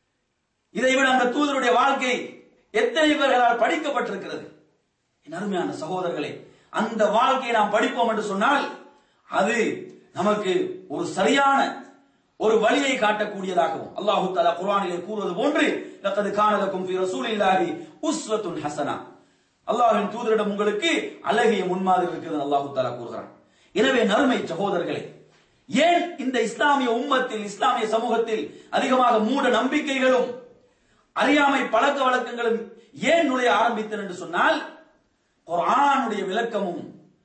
இதை விட அந்த தூதருடைய வாழ்க்கை எத்தனை பேர்களால் படிக்கப்பட்டிருக்கிறது என் அருமையான சகோதரர்களே அந்த வாழ்க்கையை நாம் படிப்போம் என்று சொன்னால் அது நமக்கு ஒரு சரியான ஒரு வழியை காட்டக்கூடியதாகவும் அல்லாஹு தஆலா குர்ஆனிலே கூறுவது போன்று லக்கது கானலக்கும் ஃபீ ரசூலில்லாஹி உஸ்வத்துன் ஹஸனா அல்லாஹ்வின் தூதரிடம் உங்களுக்கு அழகிய முன்மாதிரி இருக்கிறது அல்லாஹு தஆலா கூறுகிறான் எனவே நறுமை சகோதரர்களே ஏன் இந்த இஸ்லாமிய உம்மத்தில் இஸ்லாமிய சமூகத்தில் அதிகமாக மூட நம்பிக்கைகளும் அறியாமை பழக்க வழக்கங்களும் ஏன் நுழைய ஆரம்பித்தன என்று சொன்னால் குர்ஆனுடைய விளக்கமும்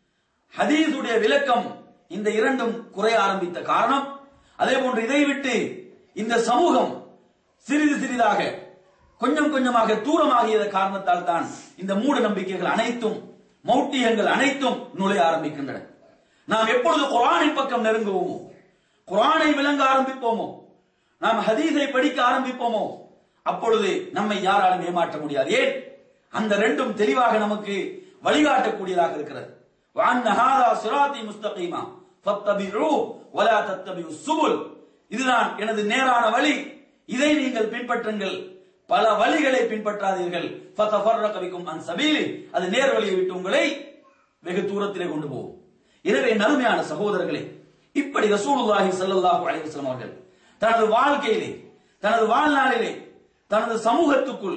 ஹதீஸுடைய விளக்கம் இந்த இரண்டும் குறைய ஆரம்பித்த காரணம் அதே போன்று இதை விட்டு இந்த சமூகம் சிறிது சிறிதாக கொஞ்சம் கொஞ்சமாக தூரமாகியத காரணத்தால் தான் இந்த மூட நம்பிக்கைகள் அனைத்தும் மௌட்டியங்கள் அனைத்தும் நுழைய ஆரம்பிக்கின்றன நாம் எப்பொழுது குர்ஆனின் பக்கம் நெருங்குவோமோ குர்ஆனை விளங்க ஆரம்பிப்போமோ நாம் ஹதீஸை படிக்க ஆரம்பிப்போமோ அப்பொழுது நம்மை யாராலும் ஏமாற்ற முடியாது ஏன் அந்த ரெண்டும் தெளிவாக நமக்கு வழிகாட்டக்கூடியதாக இருக்கிறது وَأَنَّ هَذَا صِرَاطِي مُسْتَقِيمًا فَاتَّبِعُوهُ وَلَا تَتَّبِعُوا السُّبُلَ இதுதான் எனது நேரான வழி இதை நீங்கள் பின்பற்றுங்கள் பல வழிகளை பின்பற்றாதீர்கள் فَتَفَرَّقَ بِكُمْ عَنْ سَبِيلِهِ அது நேர் வழியை விட்டு உங்களை வெகு தூரத்திலே கொண்டு போகும் எனவே நறுமையான சகோதரர்களே இப்படி ரசூலுல்லாஹி ஸல்லல்லாஹு அலைஹி வஸல்லம் அவர்கள் தனது வாழ்க்கையிலே தனது வாழ்நாளிலே தனது சமூகத்துக்குள்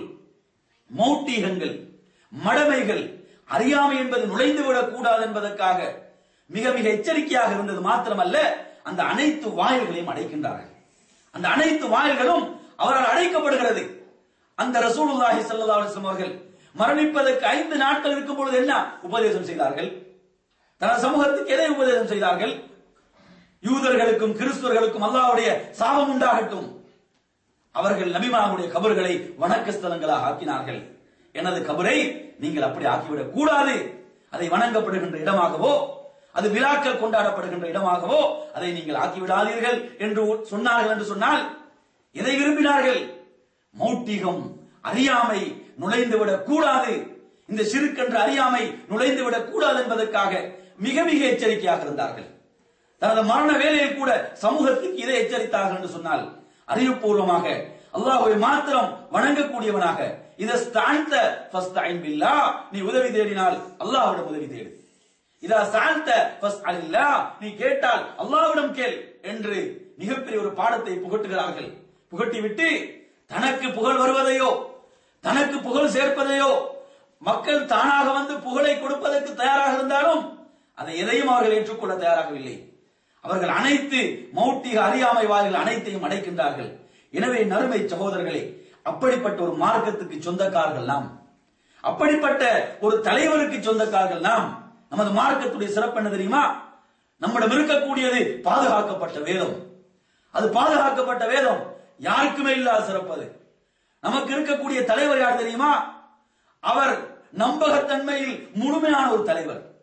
மௌட்டீகங்கள் மடமைகள் அறியாமை என்பது நுழைந்து விடக்கூடாது என்பதற்காக மிக மிக எச்சரிக்கையாக இருந்தது மாத்திரமல்ல அந்த அனைத்து வாயில்களையும் அடைக்கின்றார்கள் அந்த அனைத்து வாயில்களும் அவரால் அடைக்கப்படுகிறது அந்த ரசூலுல்லாஹி ஸல்லல்லாஹு அலைஹி வஸல்லம் அவர்கள் மரணிப்பதற்கு ஐந்து நாட்கள் இருக்கும் பொழுது என்ன உபதேசம் செய்தார்கள் தனது சமூகத்துக்கு எதை உபதேசம் செய்தார்கள் யூதர்களுக்கும் கிறிஸ்துவர்களுக்கும் அல்லாஹ்வுடைய சாபம் உண்டாகட்டும் அவர்கள் நபிமாவுடைய கபர்களை வணக்க ஸ்தலங்களாக ஆக்கினார்கள் எனது கபரை நீங்கள் அப்படி ஆக்கிவிடக் கூடாது அதை வணங்கப்படுகின்ற இடமாகவோ அது விழாக்கள் கொண்டாடப்படுகின்ற இடமாகவோ அதை நீங்கள் ஆக்கிவிடாதீர்கள் என்று சொன்னார்கள் என்று சொன்னால் எதை விரும்பினார்கள் மௌட்டிகம் அறியாமை நுழைந்துவிடக் கூடாது இந்த சிறுக்கென்ற அறியாமை நுழைந்துவிடக் கூடாது என்பதற்காக மிக மிக எச்சரிக்கையாக இருந்தார்கள் தனது மரண வேலையில் கூட சமூகத்துக்கு இதை எச்சரித்தார்கள் என்று சொன்னால் அறிவுபூர்வமாக அல்லாஹ்வை மாத்திரம் வணங்கக்கூடியவனாக இதை ஸ்தாழ்த்த ஃபஸ்தைன் பில்லா நீ உதவி தேடினால் அல்லாஹ்விடம் உதவி தேடு இதா சாழ்த்த ஃபஸ்ட் அல்லா நீ கேட்டால் அல்லாஹ்விடம் கேள் என்று மிகப்பெரிய ஒரு பாடத்தை புகட்டுகிறார்கள் புகட்டி விட்டு தனக்கு புகழ் வருவதையோ தனக்கு புகழ் சேர்ப்பதையோ மக்கள் தானாக வந்து புகழை கொடுப்பதற்கு தயாராக இருந்தாலும் அதை எதையும் அவர்கள் ஏற்றுக்கொள்ள தயாராகவில்லை அவர்கள் அனைத்து மௌட்டிக அறியாமை வாய்கள் அனைத்தையும் அடைக்கின்றார்கள் எனவே நறுமை சகோதரர்களே அப்படிப்பட்ட ஒரு மார்க்கத்துக்கு சொந்தக்காரர்கள் நாம் அப்படிப்பட்ட ஒரு தலைவருக்கு சொந்தக்காரர்கள் நாம் நமது மார்க்கத்துடைய சிறப்பு என்ன தெரியுமா நம்மிடம் இருக்கக்கூடியது பாதுகாக்கப்பட்ட வேதம் அது பாதுகாக்கப்பட்ட வேதம் யாருக்குமே இல்லாத சிறப்பது நமக்கு இருக்கக்கூடிய தலைவர் யார் தெரியுமா அவர் நம்பகத்தன்மையில் முழுமையான ஒரு தலைவர்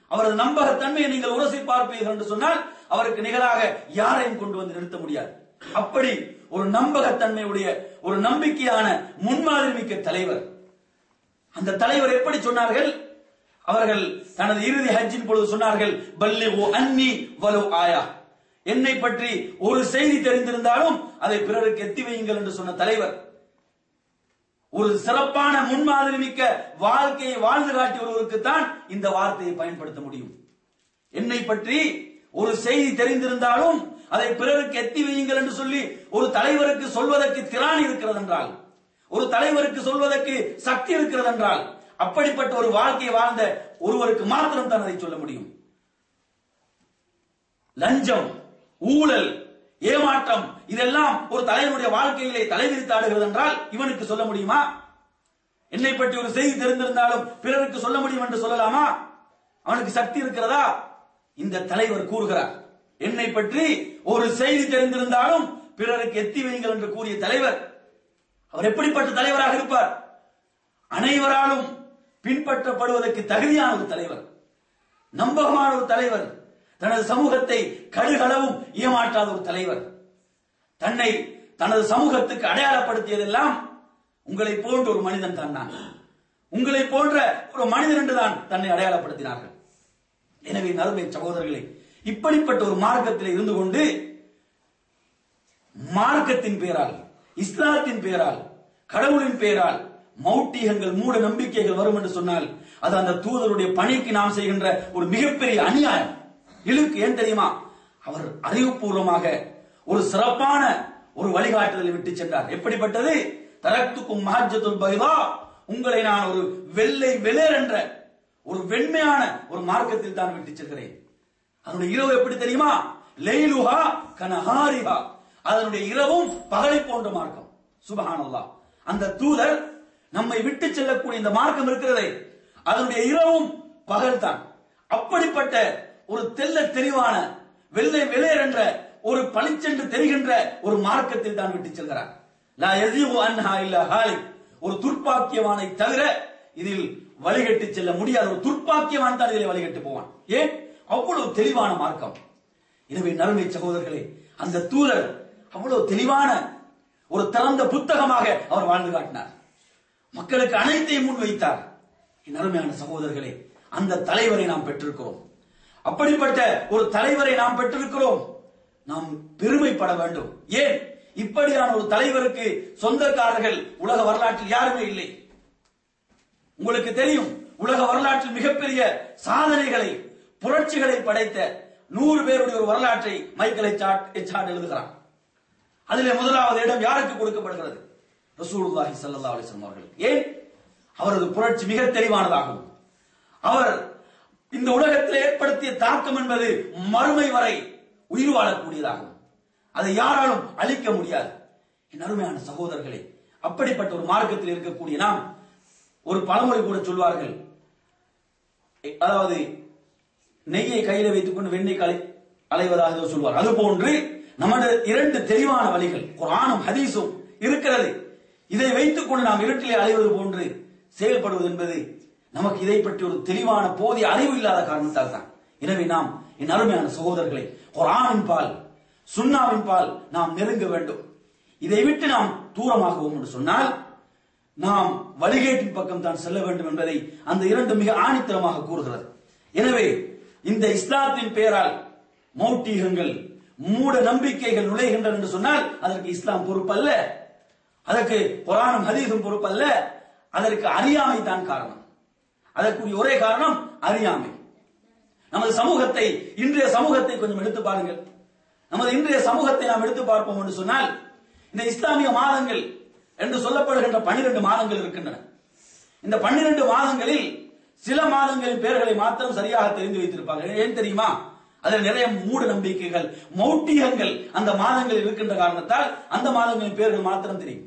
அவரது நம்பகத்தன்மையை நீங்கள் உரசி பார்ப்பீர்கள் என்று சொன்னால் அவருக்கு நிகராக யாரையும் கொண்டு வந்து நிறுத்த முடியாது அப்படி ஒரு நம்பகத்தன்மையுடைய ஒரு நம்பிக்கையான முன்மாதிரி மிக்க தலைவர் அந்த தலைவர் எப்படி சொன்னார்கள் அவர்கள் தனது இறுதி ஹஜ்ஜின் பொழுது சொன்னார்கள் பல்லி ஓ அன்னி வலு ஆயா என்னை பற்றி ஒரு செய்தி தெரிந்திருந்தாலும் அதை பிறருக்கு எத்தி வையுங்கள் என்று சொன்ன தலைவர் ஒரு சிறப்பான முன்மாதிரி மிக்க வாழ்க்கையை வாழ்ந்து காட்டியவர்களுக்கு தான் இந்த வார்த்தையை பயன்படுத்த முடியும் என்னை பற்றி ஒரு செய்தி தெரிந்திருந்தாலும் அதை பிறருக்கு எத்தி வையுங்கள் என்று சொல்லி ஒரு தலைவருக்கு சொல்வதற்கு திராணி இருக்கிறது என்றால் ஒரு தலைவருக்கு சொல்வதற்கு சக்தி இருக்கிறது என்றால் அப்படிப்பட்ட ஒரு வாழ்க்கையை வாழ்ந்த ஒருவருக்கு மாத்திரம் தான் அதை சொல்ல முடியும் லஞ்சம் ஊழல் ஏமாற்றம் இதெல்லாம் ஒரு தலைவனுடைய வாழ்க்கையிலே தலைவிரித்தாடுகிறது என்றால் இவனுக்கு சொல்ல முடியுமா என்னை பற்றி ஒரு செய்தி தெரிந்திருந்தாலும் பிறருக்கு சொல்ல முடியும் என்று சொல்லலாமா அவனுக்கு சக்தி இருக்கிறதா இந்த தலைவர் கூறுகிறார் என்னை பற்றி ஒரு செய்தி தெரிந்திருந்தாலும் பிறருக்கு எத்தி வையுங்கள் என்று கூறிய தலைவர் அவர் எப்படிப்பட்ட தலைவராக இருப்பார் அனைவராலும் பின்பற்றப்படுவதற்கு தகுதியான ஒரு தலைவர் நம்பகமான ஒரு தலைவர் தனது சமூகத்தை கடுகளவும் ஏமாற்றாத ஒரு தலைவர் தன்னை தனது சமூகத்துக்கு அடையாளப்படுத்தியதெல்லாம் உங்களை போன்ற ஒரு மனிதன் தான் நான் உங்களை போன்ற ஒரு மனிதன் என்றுதான் தன்னை அடையாளப்படுத்தினார்கள் எனவே நறுமை சகோதரர்களே இப்படிப்பட்ட ஒரு மார்க்கத்தில் இருந்து கொண்டு மார்க்கத்தின் பெயரால் இஸ்லாத்தின் பெயரால் கடவுளின் பெயரால் மௌட்டிகங்கள் மூட நம்பிக்கைகள் வரும் என்று சொன்னால் அது அந்த தூதருடைய பணிக்கு நாம் செய்கின்ற ஒரு மிகப்பெரிய அநியாயம் இழுக்கு ஏன் தெரியுமா அவர் அறிவுபூர்வமாக ஒரு சிறப்பான ஒரு வழிகாட்டுதலை விட்டு சென்றார் எப்படிப்பட்டது தரத்துக்கும் மஹஜத்துல் பைதா உங்களை நான் ஒரு வெள்ளை வெளிர் என்ற ஒரு வெண்மையான ஒரு மார்க்கத்தில் தான் விட்டு செல்கிறேன் அதனுடைய இரவு எப்படி தெரியுமா லெய்லுஹா கனஹாரிஹா அதனுடைய இரவும் பகலை போன்ற மார்க்கம் சுபஹானல்லாஹ் அந்த தூதர் நம்மை விட்டு செல்லக்கூடிய இந்த மார்க்கம் இருக்கிறதே அதனுடைய இரவும் பகல் தான் அப்படிப்பட்ட ஒரு தெல்ல தெளிவான வெள்ளை வெளியர் என்ற ஒரு பளிச்சென்று தெரிகின்ற ஒரு மார்க்கத்தில் தான் விட்டு செல்கிறார் லா யஸீகு அன்ஹா இல்லா ஹாலிக் ஒரு துர்ப்பாக்கியவானை தவிர இதில் வழிகட்டு செல்ல முடியாத ஒரு துர்ப்பாக்கியவான் தான் இதில் வழிகட்டு போவான் ஏன் அவ்வளவு தெளிவான மார்க்கம் எனவே நறுமை சகோதரர்களே அந்த தூதர் அவ்வளவு தெளிவான ஒரு திறந்த புத்தகமாக அவர் வாழ்ந்து காட்டினார் மக்களுக்கு அனைத்தையும் முன்வைத்தார் என் அருமையான சகோதரர்களே அந்த தலைவரை நாம் பெற்றிருக்கிறோம் அப்படிப்பட்ட ஒரு தலைவரை நாம் பெற்றிருக்கிறோம் நாம் பெருமைப்பட வேண்டும் ஏன் இப்படியான ஒரு தலைவருக்கு சொந்தக்காரர்கள் உலக வரலாற்றில் யாருமே இல்லை உங்களுக்கு தெரியும் உலக வரலாற்றில் மிகப்பெரிய சாதனைகளை புரட்சிகளை படைத்த நூறு பேருடைய ஒரு வரலாற்றை மைக்கேல் எச்சாட் எழுதுகிறான் அதிலே முதலாவது இடம் யாருக்கு கொடுக்கப்படுகிறது ரசூலுல்லாஹி ஸல்லல்லாஹு அலைஹி வஸல்லம் அவர்கள் ஏன் அவரது புரட்சி மிக தெளிவானதாகும் அவர் இந்த உலகத்தில் ஏற்படுத்திய தாக்கம் என்பது மறுமை வரை உயிர் வாழக்கூடியதாகும் அதை யாராலும் அழிக்க முடியாது என் அருமையான சகோதரர்களே அப்படிப்பட்ட ஒரு மார்க்கத்தில் இருக்கக்கூடிய நாம் ஒரு பழமொழி கூட சொல்வார்கள் அதாவது நெய்யை கையில வைத்துக் கொண்டு வெண்ணெய் கலை அலைவதாக ஏதோ சொல்வார் அது போன்று நமது இரண்டு தெளிவான வழிகள் குரானும் ஹதீஸும் இருக்கிறது இதை வைத்துக் கொண்டு நாம் இருட்டிலே அலைவது போன்று செயல்படுவது என்பது நமக்கு இதை பற்றி ஒரு தெளிவான போதிய அறிவு இல்லாத காரணத்தால் தான் எனவே நாம் என் அருமையான சகோதரர்களை குரானின் பால் சுண்ணாவின் பால் நாம் நெருங்க வேண்டும் இதை விட்டு நாம் தூரமாகவும் என்று சொன்னால் நாம் வழிகேட்டின் பக்கம் தான் செல்ல வேண்டும் என்பதை அந்த இரண்டு மிக ஆணித்தரமாக கூறுகிறது எனவே இந்த இஸ்லாத்தின் பெயரால் மௌட்டீகங்கள் மூட நம்பிக்கைகள் நுழைகின்றன என்று சொன்னால் அதற்கு இஸ்லாம் பொறுப்பல்ல அதற்கு குரானும் ஹதீஸும் பொறுப்பல்ல அதற்கு அறியாமை தான் காரணம் அதற்குரிய ஒரே காரணம் அறியாமை நமது சமூகத்தை இன்றைய சமூகத்தை கொஞ்சம் எடுத்து பாருங்கள் நமது இன்றைய சமூகத்தை நாம் எடுத்து பார்ப்போம் என்று சொன்னால் இந்த இஸ்லாமிய மாதங்கள் என்று சொல்லப்படுகின்ற பன்னிரண்டு மாதங்கள் இருக்கின்றன இந்த பன்னிரண்டு மாதங்களில் சில மாதங்களின் பெயர்களை மாத்திரம் சரியாக தெரிந்து வைத்திருப்பார்கள் ஏன் தெரியுமா அதில் நிறைய மூட நம்பிக்கைகள் மௌட்டியங்கள் அந்த மாதங்களில் இருக்கின்ற காரணத்தால் அந்த மாதங்களின் பெயர்கள் மாத்திரம் தெரியும்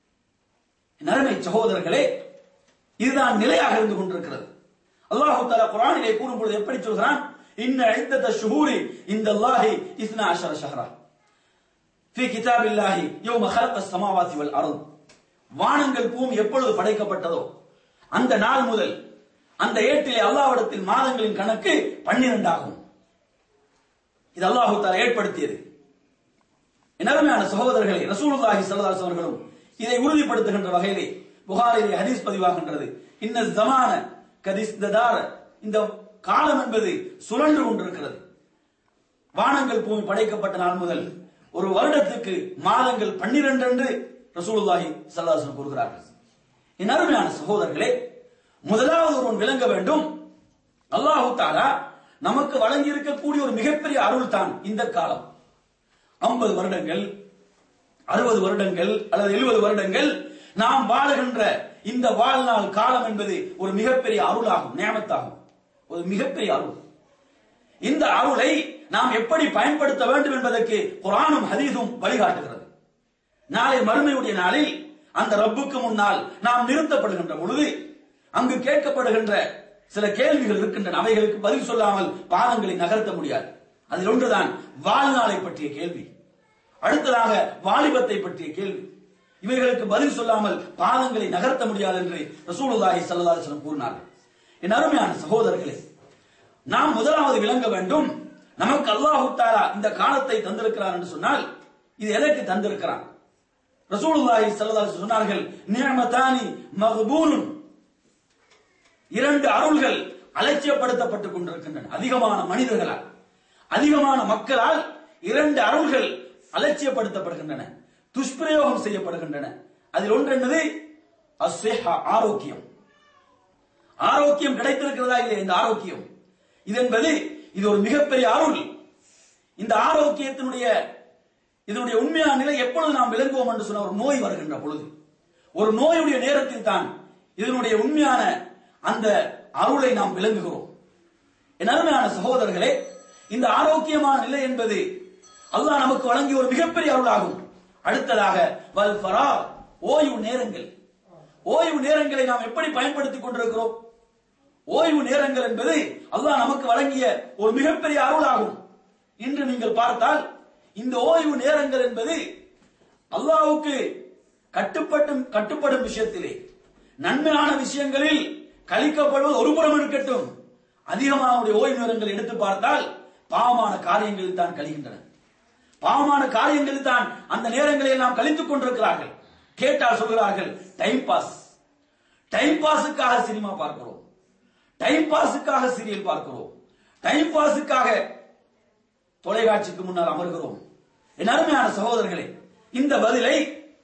நறுமை சகோதரர்களே இதுதான் நிலையாக இருந்து கொண்டிருக்கிறது அல்லாஹு தாலா குரானிலே கூறும்பொழுது எப்படி சொல்கிறான் இன்ன ஐத்தத ஷுஹூரி இந்த அல்லாஹி இஸ்னா அஷர ஷஹரா ஃபி கிதாபில்லாஹி யௌம خلق السماوات والارض வானங்கள் பூமி எப்பொழுது படைக்கப்பட்டதோ அந்த நாள் முதல் அந்த ஏட்டிலே அல்லாஹ்விடத்தில் மாதங்களின் கணக்கு பன்னிரண்டு ஆகும் இது அல்லாஹு தாலா ஏற்படுத்தியது என் அருமையான சகோதரர்களே ரசூலுல்லாஹி ஸல்லல்லாஹு அலைஹி அவர்களும் இதை உறுதிப்படுத்துகின்ற வகையிலே புகாரிலே ஹதீஸ் பதிவாகின்றது இன்ன ஜமான கதிஸ்ததார இந்த காலம் என்பது சுழன்று கொண்டிருக்கிறது வானங்கள் பூமி படைக்கப்பட்ட நாள் முதல் ஒரு வருடத்துக்கு மாதங்கள் பன்னிரண்டு என்று ரசூலுல்லாஹி ஸல்லல்லாஹு அலைஹி கூறுகிறார்கள் என் அருமையான சகோதரர்களே முதலாவது ஒருவன் விளங்க வேண்டும் அல்லாஹு தாலா நமக்கு வழங்கி இருக்கக்கூடிய ஒரு மிகப்பெரிய அருள் தான் இந்த காலம் ஐம்பது வருடங்கள் அறுபது வருடங்கள் அல்லது எழுபது வருடங்கள் நாம் வாழுகின்ற இந்த வாழ்நாள் காலம் என்பது ஒரு மிகப்பெரிய அருளாகும் நியமத்தாகும் ஒரு மிகப்பெரிய அருள் இந்த அருளை நாம் எப்படி பயன்படுத்த வேண்டும் என்பதற்கு குரானும் ஹதீஸும் வழிகாட்டுகிறது நாளை மறுமையுடைய நாளில் அந்த ரப்புக்கு முன்னால் நாம் நிறுத்தப்படுகின்ற பொழுது அங்கு கேட்கப்படுகின்ற சில கேள்விகள் இருக்கின்றன அவைகளுக்கு பதில் சொல்லாமல் பாதங்களை நகர்த்த முடியாது அதில் ஒன்றுதான் வாழ்நாளை பற்றிய கேள்வி அடுத்ததாக வாலிபத்தை பற்றிய கேள்வி இவைகளுக்கு பதில் சொல்லாமல் பாதங்களை நகர்த்த முடியாது என்று ரசூலுல்லாஹி ஸல்லல்லாஹு அலைஹி வஸல்லம் கூறினார்கள் என் அருமையான சகோதரர்களே நாம் முதலாவது விளங்க வேண்டும் நமக்கு அல்லாஹு தாலா இந்த காலத்தை தந்திருக்கிறார் என்று சொன்னால் இது எதற்கு தந்திருக்கிறான் ரசூலுல்லாஹி ஸல்லல்லாஹு அலைஹி வஸல்லம் சொன்னார்கள் நிஅமதானி மக்பூனுன் இரண்டு அருள்கள் அலட்சியப்படுத்தப்பட்டுக் கொண்டிருக்கின்றன அதிகமான மனிதர்களால் அதிகமான மக்களால் இரண்டு அருள்கள் அலட்சியப்படுத்தப்படுகின்றன துஷ்பிரயோகம் செய்யப்படுகின்றன அதில் ஒன்று என்னது அஸ்ஸிஹா, ஆரோக்கியம் ஆரோக்கியம் கிடைத்திருக்கிறதா இல்லை இந்த ஆரோக்கியம் இது என்பது இது ஒரு மிகப்பெரிய அருள் இந்த ஆரோக்கியத்தினுடைய இதனுடைய உண்மையான நிலை எப்பொழுது நாம் விளங்குவோம் என்று சொன்ன ஒரு நோய் வருகின்ற பொழுது ஒரு நோயுடைய நேரத்தில் தான் இதனுடைய உண்மையான அந்த அருளை நாம் விளங்குகிறோம் என் அருமையான சகோதரர்களே இந்த ஆரோக்கியமான நிலை என்பது அல்லாஹ் நமக்கு வழங்கிய ஒரு மிகப்பெரிய அருளாகும் அடுத்ததாக வல் ஃபரா ஓய்வு நேரங்கள் ஓய்வு நேரங்களை நாம் எப்படி பயன்படுத்திக் கொண்டிருக்கிறோம் ஓய்வு நேரங்கள் என்பது அல்லாஹ் நமக்கு வழங்கிய ஒரு மிகப்பெரிய அருளாகும் இன்று நீங்கள் பார்த்தால் இந்த ஓய்வு நேரங்கள் என்பது அல்லாஹ்வுக்கு கட்டுப்பட்டும் கட்டுப்படும் விஷயத்திலே நன்மையான விஷயங்களில் கழிக்கப்படுவது ஒரு புறம் இருக்கட்டும் அதிகமான அவருடைய ஓய்வு நேரங்களை எடுத்து பார்த்தால் பாவமான காரியங்களில் தான் கழிகின்றன பாவமான காரியங்களில் தான் அந்த நேரங்களை எல்லாம் கழித்துக் கொண்டிருக்கிறார்கள் கேட்டால் சொல்கிறார்கள் டைம் பாஸ் டைம் பாஸுக்காக சினிமா பார்க்கிறோம் டைம் பாஸுக்காக சீரியல் பார்க்கிறோம் டைம் பாஸுக்காக தொலைக்காட்சிக்கு முன்னால் அமர்கிறோம் என் அருமையான சகோதரர்களே இந்த பதிலை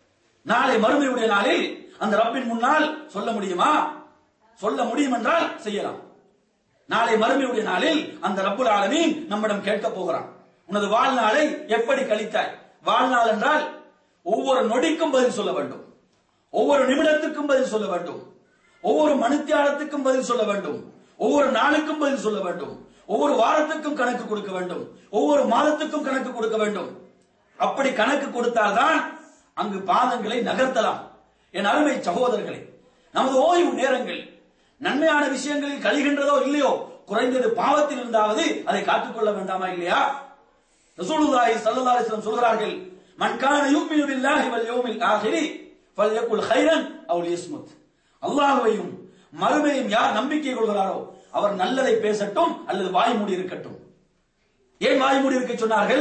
நாளை மறுமையுடைய நாளில் அந்த ரப்பின் முன்னால் சொல்ல முடியுமா சொல்ல முடியும் என்றால் செய்யலாம் நாளை மறுமையுடைய நாளில் அந்த ரப்புல் ஆலமீன் நம்மிடம் கேட்க போகிறான் உனது வாழ்நாளை எப்படி கழித்தாய் வாழ்நாள் என்றால் ஒவ்வொரு நொடிக்கும் பதில் சொல்ல வேண்டும் ஒவ்வொரு நிமிடத்துக்கும் பதில் சொல்ல வேண்டும் ஒவ்வொரு மணித்தியாலத்துக்கும் பதில் சொல்ல வேண்டும் ஒவ்வொரு நாளுக்கும் பதில் சொல்ல வேண்டும் ஒவ்வொரு வாரத்துக்கும் கணக்கு கொடுக்க வேண்டும் ஒவ்வொரு மாதத்துக்கும் கணக்கு கொடுக்க வேண்டும் அப்படி கணக்கு கொடுத்தால்தான் அங்கு பாதங்களை நகர்த்தலாம் என் அருமை சகோதரர்களே நமது ஓய்வு நேரங்கள் நன்மையான விஷயங்களில் கழிகின்றதோ இல்லையோ குறைந்தது பாவத்தில் இருந்தாவது அதை காத்துக்கொள்ள வேண்டாமா இல்லையா ரசூலுல்லாஹி ஸல்லல்லாஹு அலைஹி வஸல்லம் சொல்கிறார்கள் மன் கான யுமினு பில்லாஹி வல் யௌமில் ஆஹிரி ஃபல்யகுல் கைரன் அவ் லியஸ்முத் அல்லாஹ்வையும் மறுமையும் யார் நம்பிக்கை கொள்கிறாரோ அவர் நல்லதை பேசட்டும் அல்லது வாய் மூடி இருக்கட்டும் ஏன் வாய் மூடி இருக்க சொன்னார்கள்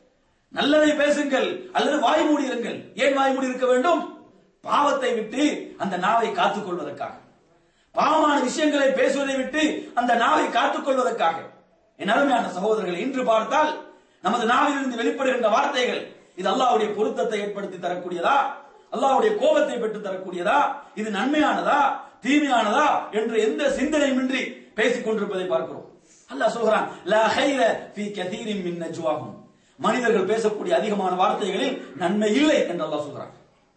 நல்லதை பேசுங்கள் அல்லது வாய் மூடி இருங்கள் ஏன் வாய் மூடி இருக்க வேண்டும் பாவத்தை விட்டு அந்த நாவை காத்துக் கொள்வதற்காக பாவமான விஷயங்களை பேசுவதை விட்டு அந்த நாவை காத்துக் கொள்வதற்காக என் அருமையான சகோதரர்கள் இன்று பார்த்தால் நமது நாவிலிருந்து வெளிப்படுகின்ற வார்த்தைகள் இது அல்லாஹ்வுடைய பொருத்தத்தை ஏற்படுத்தி தரக்கூடியதா அல்லாஹ்வுடைய கோபத்தை பெற்று தரக்கூடியதா இது நன்மையானதா தீமையானதா என்று எந்த சிந்தனையுமின்றி பேசிக் கொண்டிருப்பதை பார்க்கிறோம் அல்லாஹ் சொல்கிறான் லா ஹைர ஃபீ கதீரின் மின் நஜ்வாஹும் மனிதர்கள் பேசக்கூடிய அதிகமான வார்த்தைகளில் நன்மை இல்லை என்று அல்லாஹ் சொல்கிறான்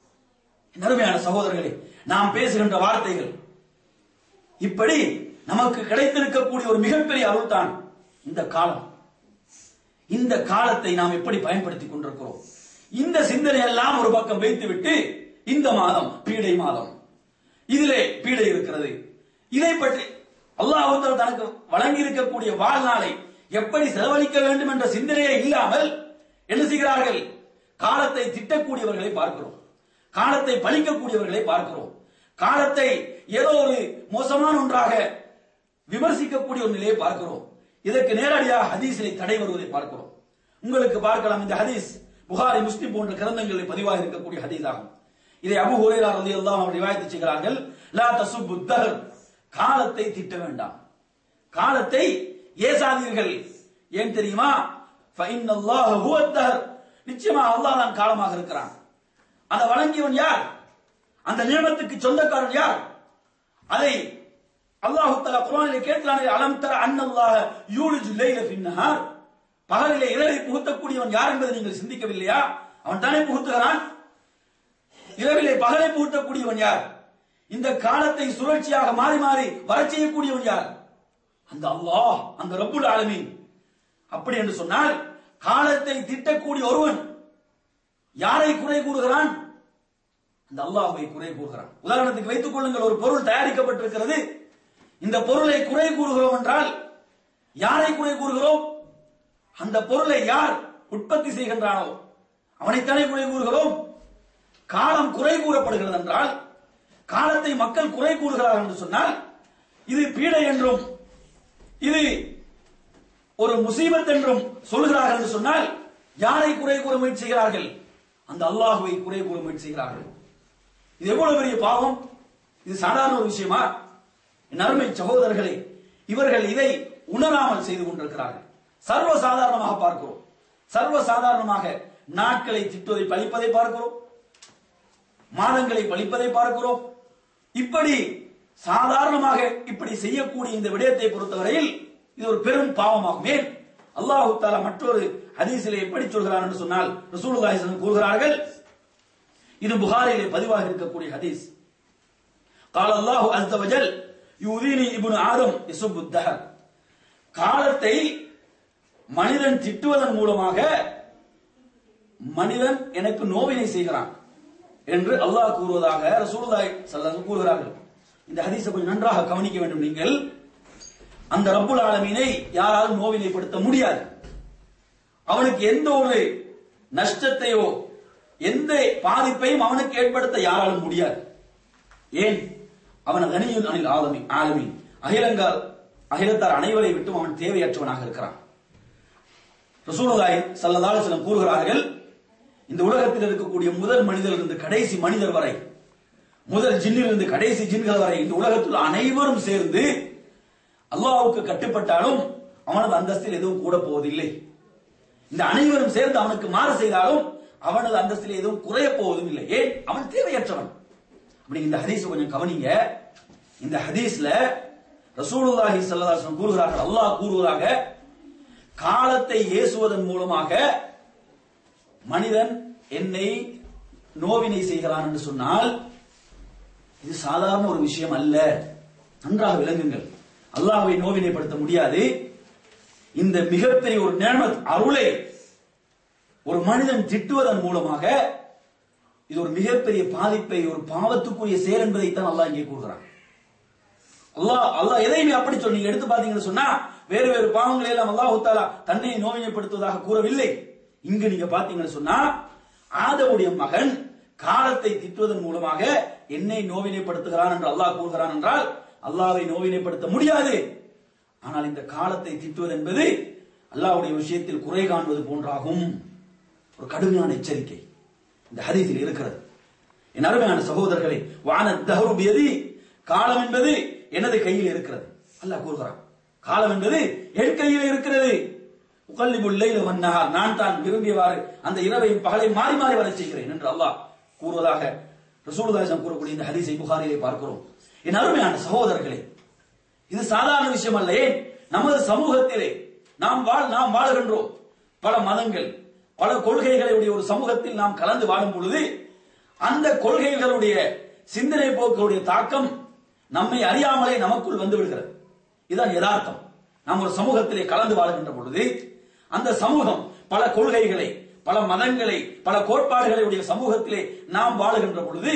என் அருமையான சகோதரர்களே நாம் பேசுகின்ற வார்த்தைகள் இப்படி நமக்கு கிடைத்திருக்கக்கூடிய ஒரு மிகப்பெரிய அருள் தான் இந்த காலம் இந்த காலத்தை நாம் எப்படி பயன்படுத்திக் கொண்டிருக்கிறோம் இந்த சிந்தனை எல்லாம் ஒரு பக்கம் வைத்துவிட்டு இந்த மாதம் பீடை மாதம் இதிலே பீடை இருக்கிறது இதை பற்றி அல்லாஹ் தனக்கு வழங்கி இருக்கக்கூடிய வாழ்நாளை எப்படி செலவழிக்க வேண்டும் என்ற சிந்தனையே இல்லாமல் என்ன செய்கிறார்கள் காலத்தை திட்டக்கூடியவர்களை பார்க்கிறோம் காலத்தை பழிக்கக்கூடியவர்களை பார்க்கிறோம் காலத்தை ஏதோ ஒரு மோசமான ஒன்றாக விமர்சிக்கக்கூடிய ஒரு நிலையை பார்க்கிறோம் இதற்கு நேரடியாக ஹதீஸிலே தடை வருவதை பார்க்கிறோம் உங்களுக்கு பார்க்கலாம் இந்த ஹதீஸ் புகாரி முஸ்லிம் போன்ற கிரந்தங்களில் பதிவாக இருக்கக்கூடிய ஹதீஸ் ஆகும் இதை அபு ஹுரைரா ரலியல்லாஹு அன்ஹு ரிவாயத் செய்கிறார்கள் லா தசுப்பு தஹர் காலத்தை திட்ட வேண்டாம் காலத்தை ஏசாதீர்கள் ஏன் தெரியுமா ஃபைன் அல்லாஹ் ஹுவ தஹர் நிச்சயமா அல்லாஹ் தான் காலமாக இருக்கிறான் அந்த வழங்கியவன் யார் அந்த நியமத்துக்கு சொந்தக்காரன் யார் அதை அல்லாஹு தஆலா குர்ஆனிலே கேட்கிறானே அலம் தர அன்னல்லாஹ யூலிஜு லைல ஃபின் நஹார் பகலிலே இரவை புகுத்தக்கூடியவன் யார் என்பதை நீங்கள் சிந்திக்கவில்லையா அவன் தானே புகுத்துகிறான் இரவிலே பகலை புகுத்தக்கூடியவன் யார் இந்த காலத்தை சுழற்சியாக மாறி மாறி வரச் செய்யக்கூடியவன் யார் அந்த அல்லாஹ் அந்த ரப்புல் ஆலமீன் அப்படி என்று சொன்னால் காலத்தை திட்டக்கூடிய ஒருவன் யாரை குறை கூறுகிறான் அந்த அல்லாஹ்வை குறை கூறுகிறான் உதாரணத்துக்கு வைத்துக் கொள்ளுங்கள் ஒரு பொருள் தயாரிக்கப்பட்டிருக்கிறது இந்த பொருளை குறை கூறுகிறோம் என்றால் யாரை குறை கூறுகிறோம் அந்த பொருளை யார் உற்பத்தி செய்கின்றானோ அவனைத்தானே குறை கூறுகிறோம் காலம் குறை கூறப்படுகிறது என்றால் காலத்தை மக்கள் குறை கூறுகிறார்கள் என்று சொன்னால் இது பீடை என்றும் இது ஒரு முசீபத் என்றும் சொல்கிறார்கள் என்று சொன்னால் யாரை குறை கூற முயற்சி செய்கிறார்கள் அந்த அல்லாஹுவை குறை கூற முயற்சி செய்கிறார்கள் இது எவ்வளவு பெரிய பாவம் இது சாதாரண ஒரு விஷயமா என் அருமை சகோதரர்களே இவர்கள் இதை உணராமல் செய்து கொண்டிருக்கிறார்கள் சர்வ சாதாரணமாக பார்க்கிறோம் சர்வ சாதாரணமாக நாட்களை திட்டுவதை பழிப்பதை பார்க்கிறோம் மாதங்களை பழிப்பதை பார்க்கிறோம் இப்படி சாதாரணமாக இப்படி செய்யக்கூடிய இந்த விடயத்தை பொறுத்தவரையில் இது ஒரு பெரும் பாவமாகும் ஏன் அல்லாஹு தாலா மற்றொரு ஹதீஸிலே எப்படி சொல்கிறான் என்று சொன்னால் ரசூலுல்லாஹி ஸல்லல்லாஹு அலைஹி வஸல்லம் கூறுகிறார்கள் இது புகாரிலே பதிவாக இருக்கக்கூடிய ஹதீஸ் قال الله عز وجل யூதீனி இப்னு ஆதம் யசுப்பு தஹர் காலத்தை மனிதன் திட்டுவதன் மூலமாக மனிதன் எனக்கு நோவினை செய்கிறான் என்று அல்லாஹ் கூறுவதாக ரசூலுல்லாஹி ஸல்லல்லாஹு கூறுகிறார்கள் இந்த ஹதீஸை கொஞ்சம் நன்றாக கவனிக்க வேண்டும் நீங்கள் அந்த ரப்புல் ஆலமீனை யாராலும் நோவினைப்படுத்த முடியாது அவனுக்கு எந்த ஒரு நஷ்டத்தையோ எந்த பாதிப்பையும் அவனுக்கு ஏற்படுத்த யாராலும் முடியாது ஏன் அவன் கனியுன் அனில் ஆலமி ஆலமி அகிலங்கால் அகிலத்தார் அனைவரை விட்டும் அவன் தேவையற்றவனாக இருக்கிறான் ரசூலுல்லாஹி ஸல்லல்லாஹு அலைஹி வஸல்லம் கூறுகிறார்கள் இந்த உலகத்தில் இருக்கக்கூடிய முதல் மனிதரிலிருந்து கடைசி மனிதர் வரை முதல் ஜின்னிலிருந்து கடைசி ஜின்கள் வரை இந்த உலகத்தில் அனைவரும் சேர்ந்து அல்லாஹ்வுக்கு கட்டுப்பட்டாலும் அவனது அந்தஸ்தில் எதுவும் கூட போவதில்லை இந்த அனைவரும் சேர்ந்து அவனுக்கு மாறு செய்தாலும் அவனது அந்தஸ்தில் எதுவும் குறைய போவதும் இல்லை ஏன் அவன் தேவையற்றவன் அப்படி இந்த ஹதீஸ் கொஞ்சம் கவனிங்க இந்த ஹதீஸ்ல ரசூலுல்லாஹி ஸல்லல்லாஹு அலைஹி வஸல்லம் கூறுகிறார்கள் அல்லாஹ் கூறுவதாக காலத்தை ஏசுவதன் மூலமாக மனிதன் என்னை நோவினை செய்கிறான் என்று சொன்னால் இது சாதாரண ஒரு விஷயம் அல்ல நன்றாக விளங்குங்கள் அல்லாஹ்வை நோவினைப்படுத்த முடியாது இந்த மிகப்பெரிய ஒரு நேமத் அருளை ஒரு மனிதன் திட்டுவதன் மூலமாக இது ஒரு மிகப்பெரிய பாதிப்பை ஒரு பாவத்துக்குரிய செயல் என்பதைத்தான் அல்லாஹ் இங்கே கூறுகிறான் அல்லாஹ் அல்லாஹ் எதையுமே அப்படி சொல்லி நீங்க எடுத்து பாத்தீங்கன்னு சொன்னா வேறு வேறு பாவங்களை எல்லாம் அல்லாஹ் தாலா தன்னை நோவினைப்படுத்துவதாக கூறவில்லை இங்கு நீங்க பாத்தீங்கன்னு சொன்னா ஆதவுடைய மகன் காலத்தை திட்டுவதன் மூலமாக என்னை நோவினைப்படுத்துகிறான் என்று அல்லாஹ் கூறுகிறான் என்றால் அல்லாஹ்வை நோவினைப்படுத்த முடியாது ஆனால் இந்த காலத்தை திட்டுவது என்பது அல்லாஹ்வுடைய விஷயத்தில் குறை காண்பது போன்றாகும் ஒரு கடுமையான எச்சரிக்கை இந்த ஹதீஸில் இருக்கிறது என் அருமையான சகோதரர்களே வான தஹரு பியதி காலம் என்பது எனது கையில் இருக்கிறது அல்லாஹ் கூறுகிறான் காலம் என்பது என் கையில் இருக்கிறது உகல்லிபுல் லைல வன்னஹார் நான் தான் விரும்பியவாறு அந்த இரவையும் பகலை மாறி மாறி வரச் செய்கிறேன் என்று அல்லாஹ் கூறுவதாக ரசூலுல்லாஹி கூறக்கூடிய இந்த ஹதீஸை புகாரிலே பார்க்கிறோம் என் அருமையான சகோதரர்களே இது சாதாரண விஷயம் அல்ல ஏன் நமது சமூகத்திலே நாம் வாழ் நாம் வாழுகின்றோம் பல மதங்கள் பல கொள்கைகளுடைய ஒரு சமூகத்தில் நாம் கலந்து வாழும் பொழுது அந்த கொள்கைகளுடைய சிந்தனை போக்குடைய தாக்கம் நம்மை அறியாமலே நமக்குள் வந்து விடுகிறது இதுதான் யதார்த்தம் நாம் ஒரு சமூகத்திலே கலந்து வாழுகின்ற பொழுது அந்த சமூகம் பல கொள்கைகளை பல மதங்களை பல கோட்பாடுகளுடைய சமூகத்திலே நாம் வாழுகின்ற பொழுது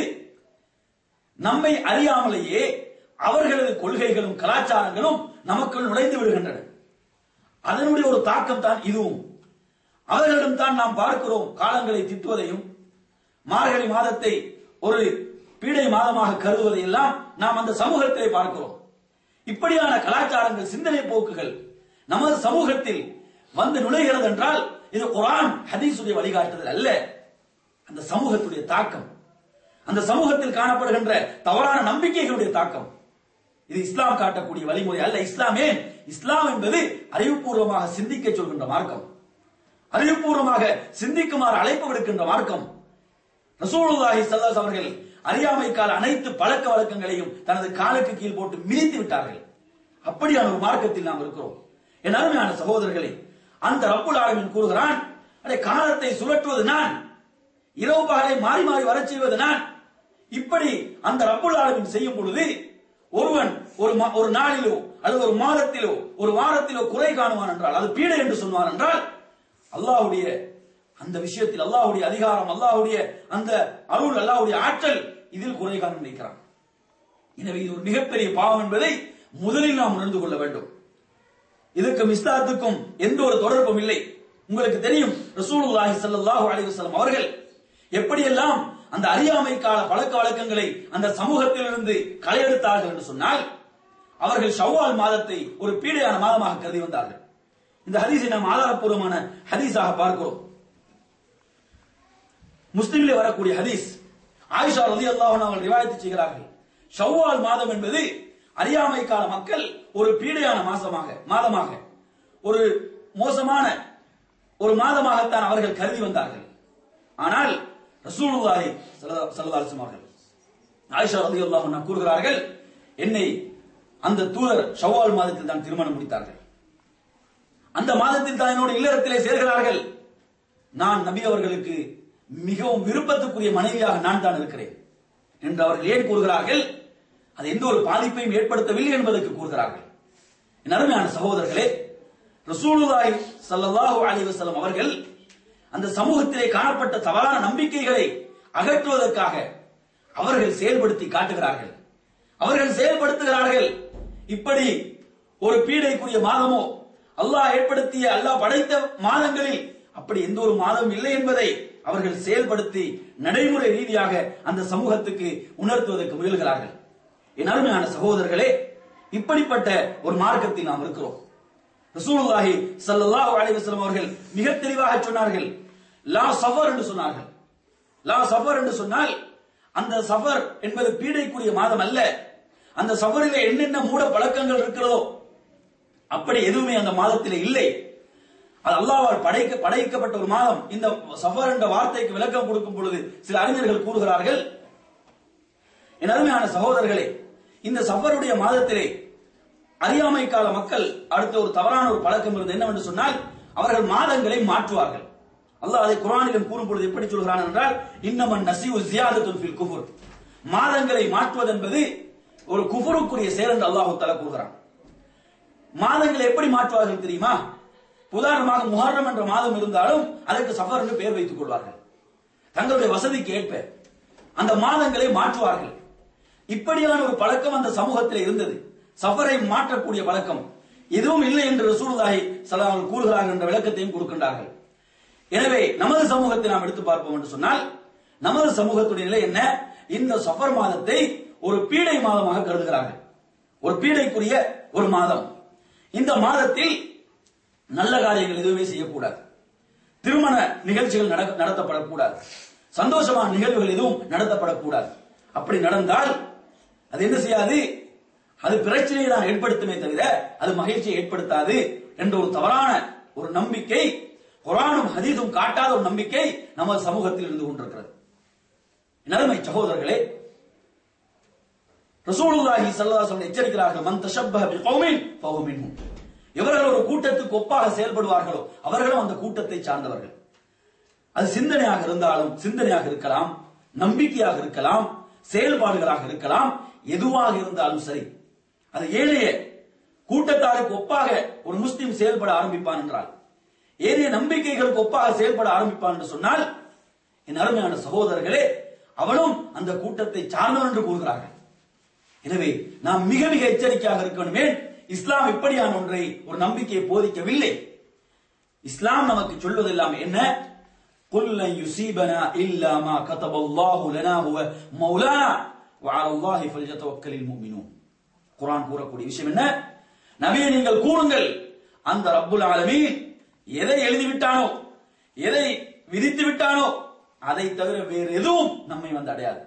நம்மை அறியாமலேயே அவர்களது கொள்கைகளும் கலாச்சாரங்களும் நமக்குள் நுழைந்து விடுகின்றன அதனுடைய ஒரு தாக்கம் தான் இதுவும் அவர்களிடம் தான் நாம் பார்க்கிறோம் காலங்களை திட்டுவதையும் மார்கழி மாதத்தை ஒரு பீடை மாதமாக கருதுவதை எல்லாம் நாம் அந்த சமூகத்திலே பார்க்கிறோம் இப்படியான கலாச்சாரங்கள் சிந்தனை போக்குகள் நமது சமூகத்தில் வந்து நுழைகிறது என்றால் இது குரான் ஹதீஸுடைய வழிகாட்டுதல் அல்ல அந்த சமூகத்துடைய தாக்கம் அந்த சமூகத்தில் காணப்படுகின்ற தவறான நம்பிக்கைகளுடைய தாக்கம் இது இஸ்லாம் காட்டக்கூடிய வழிமுறை அல்ல இஸ்லாமே இஸ்லாம் என்பது அறிவுபூர்வமாக சிந்திக்க சொல்கின்ற மார்க்கம் அறிவுபூர்வமாக சிந்திக்குமாறு அழைப்பு விடுக்கின்ற மார்க்கம் ரசூலுல்லாஹி ஸல்லல்லாஹு அவர்கள் அறியாமை கால அனைத்து பழக்க வழக்கங்களையும் தனது காலுக்கு கீழ் போட்டு மிதித்து விட்டார்கள் அப்படியான ஒரு மார்க்கத்தில் நாம் இருக்கிறோம் என் அருமையான சகோதரர்களே அந்த ரப்புல் ஆலமீன் கூறுகிறான் அடே காலத்தை சுழற்றுவது நான் இரவு பகலை மாறி மாறி வரச் செய்வது நான் இப்படி அந்த ரப்புல் ஆலமீன் செய்யும் பொழுது ஒருவன் ஒரு மா- ஒரு நாளிலோ அல்லது ஒரு மாதத்திலோ ஒரு வாரத்திலோ குறை காணுவான் என்றால் அது பீடை என்று சொல்வான் என்றால் அல்லாஹ்வுடைய அந்த விஷயத்தில் அல்லாஹ்வுடைய அதிகாரம் அல்லாஹ்வுடைய அந்த அருள் அல்லாஹ்வுடைய ஆற்றல் இதில் குறை காண நினைக்கிறான் எனவே இது ஒரு மிகப்பெரிய பாவம் என்பதை முதலில் நாம் உணர்ந்து கொள்ள வேண்டும் இதுக்கும் இஸ்லாத்துக்கும் எந்த ஒரு தொடர்பும் இல்லை உங்களுக்கு தெரியும் ரசூலுல்லாஹி ஸல்லல்லாஹு அலைஹி வஸல்லம் அவர்கள் எப்படியெல்லாம் அந்த அறியாமை கால பழக்க வழக்கங்களை அந்த சமூகத்திலிருந்து களையெடுத்தார்கள் என்று சொன்னால் அவர்கள் ஷவ்வால் மாதத்தை ஒரு பீடையான மாதமாக கருதி வந்தார்கள் இந்த ஹதீஸை நாம் ஆதாரப்பூர்வமான ஹதீஸாக பார்க்கிறோம் முஸ்லிமிலே வரக்கூடிய ஹதீஸ் ஆயிஷா ரலியல்லாஹு அன்ஹா அவர்கள் ரிவாயத்து செய்கிறார்கள் ஷவ்வால் மாதம் என்பது அறியாமை கால மக்கள் ஒரு பீடையான மாசமாக மாதமாக ஒரு மோசமான ஒரு மாதமாகத்தான் அவர்கள் கருதி வந்தார்கள் ஆனால் ரசூலுல்லாஹி ஸல்லல்லாஹு ஸல்லல்லாஹு அலைஹி அவர்கள் ஆயிஷா ரலியல்லாஹு அன்ஹா கூறுகிறார்கள் என்னை அந்த தூதர் ஷவ்வால் மாதத்தில் தான் திருமணம் முடித்தார்கள் அந்த மாதத்தில் தான் என்னோட இல்லறத்திலே சேர்கிறார்கள் நான் நபி அவர்களுக்கு மிகவும் விருப்பத்துக்குரிய மனைவியாக நான் தான் இருக்கிறேன் என்று அவர்கள் ஏன் கூறுகிறார்கள் அது எந்த ஒரு பாதிப்பையும் ஏற்படுத்தவில்லை என்பதற்கு கூறுகிறார்கள் என் அருமையான சகோதரர்களே ரசூலுல்லாஹி ஸல்லல்லாஹு அலைஹி வஸல்லம் அவர்கள் அந்த சமூகத்திலே காணப்பட்ட தவறான நம்பிக்கைகளை அகற்றுவதற்காக அவர்கள் செயல்படுத்தி காட்டுகிறார்கள் அவர்கள் செயல்படுத்துகிறார்கள் இப்படி ஒரு பீடைக்குரிய மாதமோ அல்லாஹ் ஏற்படுத்திய அல்லாஹ் படைத்த மாதங்களில் அப்படி எந்த ஒரு மாதம் இல்லை என்பதை அவர்கள் செயல்படுத்தி நடைமுறை ரீதியாக அந்த சமூகத்துக்கு உணர்த்துவதற்கு முயல்கிறார்கள் என் அருமையான சகோதரர்களே இப்படிப்பட்ட ஒரு மார்க்கத்தில் நாம் இருக்கிறோம் ரசூலுல்லாஹி ஸல்லல்லாஹு அலைஹி வஸல்லம் அவர்கள் மிக தெளிவாக சொன்னார்கள் லா சஃபர் என்று சொன்னார்கள் லா சஃபர் என்று சொன்னால் அந்த சஃபர் என்பது பீடைக்குரிய மாதம் அல்ல அந்த சஃபரிலே என்னென்ன மூட பழக்கங்கள் இருக்கிறதோ அப்படி எதுவுமே அந்த மாதத்திலே இல்லை அது அல்லாஹ்வால் படைக்க படைக்கப்பட்ட ஒரு மாதம் இந்த சஃபர் என்ற வார்த்தைக்கு விளக்கம் கொடுக்கும் பொழுது சில அறிஞர்கள் கூறுகிறார்கள் என் அருமையான சகோதரர்களே இந்த சஃபருடைய மாதத்திலே அறியாமை கால மக்கள் அடுத்த ஒரு தவறான ஒரு பழக்கம் இருந்தது என்னவென்று சொன்னால் அவர்கள் மாதங்களை மாற்றுவார்கள் அல்லாஹ் அதை குர்ஆனிலும் கூறும் பொழுது எப்படி சொல்கிறான் என்றால் இன்னமன் நசிவு ஜியாதத்துன் ஃபில் குஃபுர் மாதங்களை மாற்றுவது என்பது ஒரு குஃபுருக்குரிய செயல் என்று அல்லாஹ் தஆலா கூறுகிறான் மாதங்களை எப்படி மாற்றுவார்கள் தெரியுமா உதாரணமாக முஹர்ரம் என்ற மாதம் இருந்தாலும் அதற்கு சஃபர் என்று பெயர் வைத்துக் கொள்வார்கள் தங்களுடைய வசதிக்கு ஏற்ப அந்த மாதங்களை மாற்றுவார்கள் இப்படியான ஒரு பழக்கம் அந்த சமூகத்தில் இருந்தது சஃபரை மாற்றக்கூடிய பழக்கம் எதுவும் இல்லை என்று ரசூலுல்லாஹி ஸல்லல்லாஹு அலைஹி கூறுகிறார்கள் என்ற விளக்கத்தையும் கொடுக்கின்றார்கள் எனவே நமது சமூகத்தை நாம் எடுத்து பார்ப்போம் என்று சொன்னால் நமது சமூகத்துடைய நிலை என்ன இந்த சஃபர் மாதத்தை ஒரு பீடை மாதமாக கருதுகிறார்கள் ஒரு பீடைக்குரிய ஒரு மாதம் இந்த மாதத்தில் நல்ல காரியங்கள் எதுவுமே செய்யக்கூடாது திருமண நிகழ்ச்சிகள் நட- நடத்தப்படக்கூடாது சந்தோஷமான நிகழ்வுகள் எதுவும் நடத்தப்படக்கூடாது அப்படி நடந்தால் அது என்ன செய்யாது அது பிரச்சனையை தான் ஏற்படுத்துமே தவிர அது மகிழ்ச்சியை ஏற்படுத்தாது என்ற ஒரு தவறான ஒரு நம்பிக்கை குரானும் ஹதீஸும் காட்டாத ஒரு நம்பிக்கை நமது சமூகத்தில் இருந்து கொண்டிருக்கிறது நறுமை சகோதரர்களே ரசூலுல்லாஹி ஸல்லல்லாஹு அலைஹி வஸல்லம் எச்சரிக்கிறார்கள் மன் தஷப்பஹ பிகௌமின் ஃபஹு மின்ஹும் எவர்கள் ஒரு கூட்டத்துக்கு ஒப்பாக செயல்படுவார்களோ அவர்களும் அந்த கூட்டத்தை சார்ந்தவர்கள் அது சிந்தனையாக இருந்தாலும் சிந்தனையாக இருக்கலாம் நம்பிக்கையாக இருக்கலாம் செயல்பாடுகளாக இருக்கலாம் எதுவாக இருந்தாலும் சரி அது ஏழைய கூட்டத்தாருக்கு ஒப்பாக ஒரு முஸ்லிம் செயல்பட ஆரம்பிப்பான் என்றால் ஏனைய நம்பிக்கைகளுக்கு ஒப்பாக செயல்பட ஆரம்பிப்பான் என்று சொன்னால் என் அருமையான சகோதரர்களே அவனும் அந்த கூட்டத்தை சார்ந்தவன் என்று கூறுகிறார்கள் எனவே நாம் மிக மிக எச்சரிக்கையாக இருக்க வேண்டுமே இஸ்லாம் இப்படியான ஒன்றை ஒரு நம்பிக்கையை போதிக்கவில்லை இஸ்லாம் நமக்கு சொல்வதெல்லாம் என்ன قل لن يصيبنا إلا ما كتب الله لنا هو مولانا وعلى الله فليتوكل المؤمنون குர்ஆன் கூறக்கூடிய விஷயம் என்ன நபியை நீங்கள் கூறுங்கள் அந்த ரப்புல் ஆலமீன் எதை எழுதி விட்டானோ எதை விதித்து விட்டானோ அதை தவிர வேறு எதுவும் நம்மை வந்து அடையாது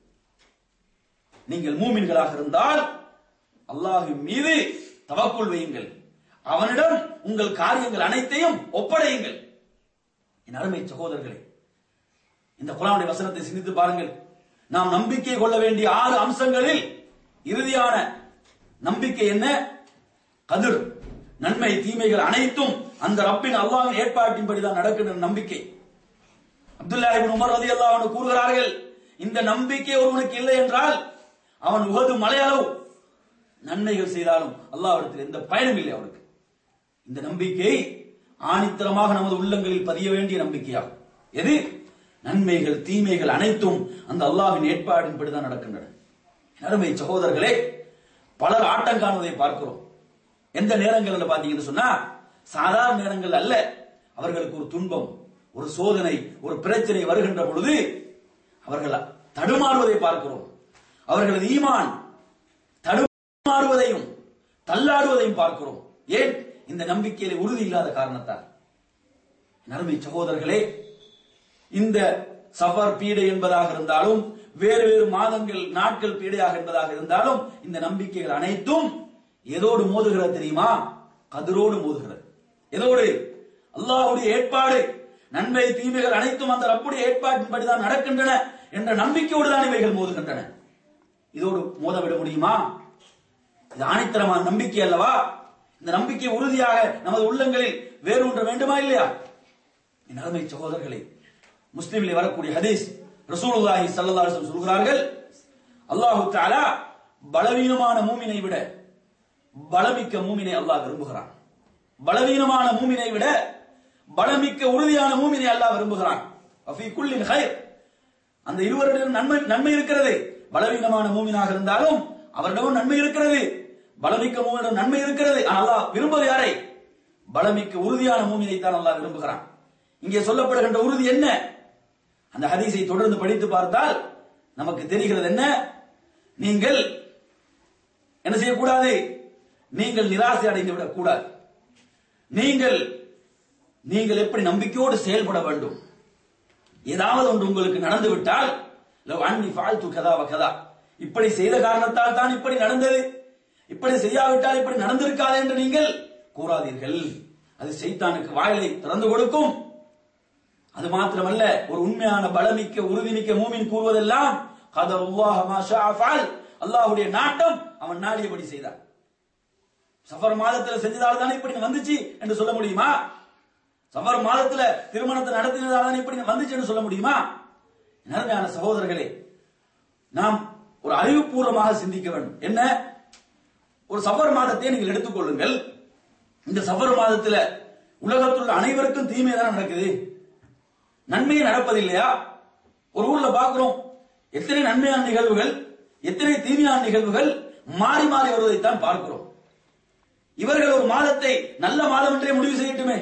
நீங்கள் மூமின்களாக இருந்தால் அல்லாஹ்வின் மீது தவக்குள் வையுங்கள் அவனிடம் உங்கள் காரியங்கள் அனைத்தையும் ஒப்படையுங்கள் என் அருமை சகோதரர்களே இந்த குரானுடைய வசனத்தை சிந்தித்து பாருங்கள் நாம் நம்பிக்கை கொள்ள வேண்டிய ஆறு அம்சங்களில் இறுதியான நம்பிக்கை என்ன கதிர் நன்மை தீமைகள் அனைத்தும் அந்த ரப்பின் அல்லாஹ்வின் ஏற்பாட்டின்படிதான் நடக்கின்ற நம்பிக்கை அப்துல்லா இப்னு உமர் ரலியல்லாஹு அன்ஹு கூறுகிறார்கள் இந்த நம்பிக்கை ஒருவனுக்கு இல்லை என்றால் அவன் உகது மலையளவு நன்மைகள் செய்தாலும் அல்லாஹ்விடத்தில் எந்த பயனும் இல்லை அவனுக்கு இந்த நம்பிக்கை ஆணித்தரமாக நமது உள்ளங்களில் பதிய வேண்டிய நம்பிக்கையாகும் எது நன்மைகள் தீமைகள் அனைத்தும் அந்த அல்லாஹ்வின் ஏற்பாடின்படிதான் நடக்கின்றன என் அருமை சகோதரர்களே பலர் ஆட்டம் காணுவதை பார்க்கிறோம் எந்த நேரங்கள்ல பாத்தீங்கன்னு சொன்னா சாதாரண நேரங்கள் அல்ல அவர்களுக்கு ஒரு துன்பம் ஒரு சோதனை ஒரு பிரச்சனை வருகின்ற பொழுது அவர்கள் தடுமாறுவதை பார்க்கிறோம் அவர்களது ஈமான் தடுமாறுவதையும் தள்ளாடுவதையும் பார்க்கிறோம் ஏன் இந்த நம்பிக்கையில உறுதி இல்லாத காரணத்தால் என் அருமை சகோதரர்களே இந்த சஃபர் பீடை என்பதாக இருந்தாலும் வேறு வேறு மாதங்கள் நாட்கள் பீடையாக என்பதாக இருந்தாலும் இந்த நம்பிக்கைகள் அனைத்தும் எதோடு மோதுகிறது தெரியுமா கதிரோடு மோதுகிறது எதோடு அல்லாஹ்வுடைய ஏற்பாடு நன்மை தீமைகள் அனைத்தும் அந்த ரப்புடைய ஏற்பாட்டின்படிதான் நடக்கின்றன என்ற நம்பிக்கையோடு தான் இவைகள் மோதுகின்றன இதோடு மோதவிட முடியுமா இது ஆணித்தரமான நம்பிக்கை அல்லவா இந்த நம்பிக்கை உறுதியாக நமது உள்ளங்களில் வேறு ஒன்று வேண்டுமா இல்லையா என் அருமை சகோதரர்களே முஸ்லிமில் வரக்கூடிய ஹதீஸ் ரசூலுல்லாஹி ஸல்லல்லாஹு அலைஹி வஸல்லம் சொல்கிறார்கள் அல்லாஹு தஆலா பலவீனமான மூமினை விட பலமிக்க மூமினை அல்லாஹ் விரும்புகிறான் பலவீனமான மூமினை விட பலமிக்க உறுதியான மூமினை அல்லாஹ் விரும்புகிறான் வஃபீ குல்லின் ஹைர் அந்த இருவரிடம் நன்மை நன்மை இருக்கிறது பலவீனமான மூமினாக இருந்தாலும் அவரிடமும் நன்மை இருக்கிறது பலமிக்க மூமியிடம் நன்மை இருக்கிறது ஆனால் அல்லாஹ் விரும்புவது யாரை பலமிக்க உறுதியான மூமினை தான் அல்லாஹ் விரும்புகிறான் இங்கே சொல்லப்படுகின்ற உறுதி என்ன அந்த ஹதீஸை தொடர்ந்து படித்து பார்த்தால் நமக்கு தெரிகிறது என்ன நீங்கள் என்ன செய்யக்கூடாது நீங்கள் நிராசை அடைந்து விடக் கூடாது நீங்கள் நீங்கள் எப்படி நம்பிக்கையோடு செயல்பட வேண்டும் ஏதாவது ஒன்று உங்களுக்கு நடந்து விட்டால் லவ் அன்னி ஃபால்து கதா வ கதா இப்படி செய்த காரணத்தால் தான் இப்படி நடந்தது இப்படி செய்யாவிட்டால் இப்படி நடந்திருக்காது என்று நீங்கள் கூறாதீர்கள் அது சைத்தானுக்கு வாயிலை திறந்து கொடுக்கும் அது மாத்திரமல்ல ஒரு உண்மையான பலமிக்க உறுதிமிக்க மூமின் கூறுவதெல்லாம் கதருல்லாஹ மா ஷாஅ ஃபஅல் அல்லாஹ்வுடைய நாட்டம் அவன் நாடியபடி செய்தான் சஃபர் மாதத்துல செஞ்சதால தானே இப்படி வந்துச்சு என்று சொல்ல முடியுமா சஃபர் மாதத்துல திருமணத்தை நடத்தினதால தானே இப்படி வந்துச்சு என்று சொல்ல முடியுமா நன்மையான சகோதரர்களே நாம் ஒரு அறிவுபூர்வமாக சிந்திக்க வேண்டும் என்ன ஒரு சஃபர் மாதத்தை நீங்கள் எடுத்துக்கொள்ளுங்கள் இந்த சஃபர் மாதத்துல உலகத்தில் உள்ள அனைவருக்கும் தீமை தானே நடக்குது நன்மையே நடப்பதில்லையா ஒரு ஊர்ல பார்க்கிறோம் எத்தனை நன்மையான நிகழ்வுகள் எத்தனை தீமையான நிகழ்வுகள் மாறி மாறி வருவதைத்தான் பார்க்கிறோம் இவர்கள் ஒரு மாதத்தை நல்ல மாதம் என்றே முடிவு செய்யட்டுமே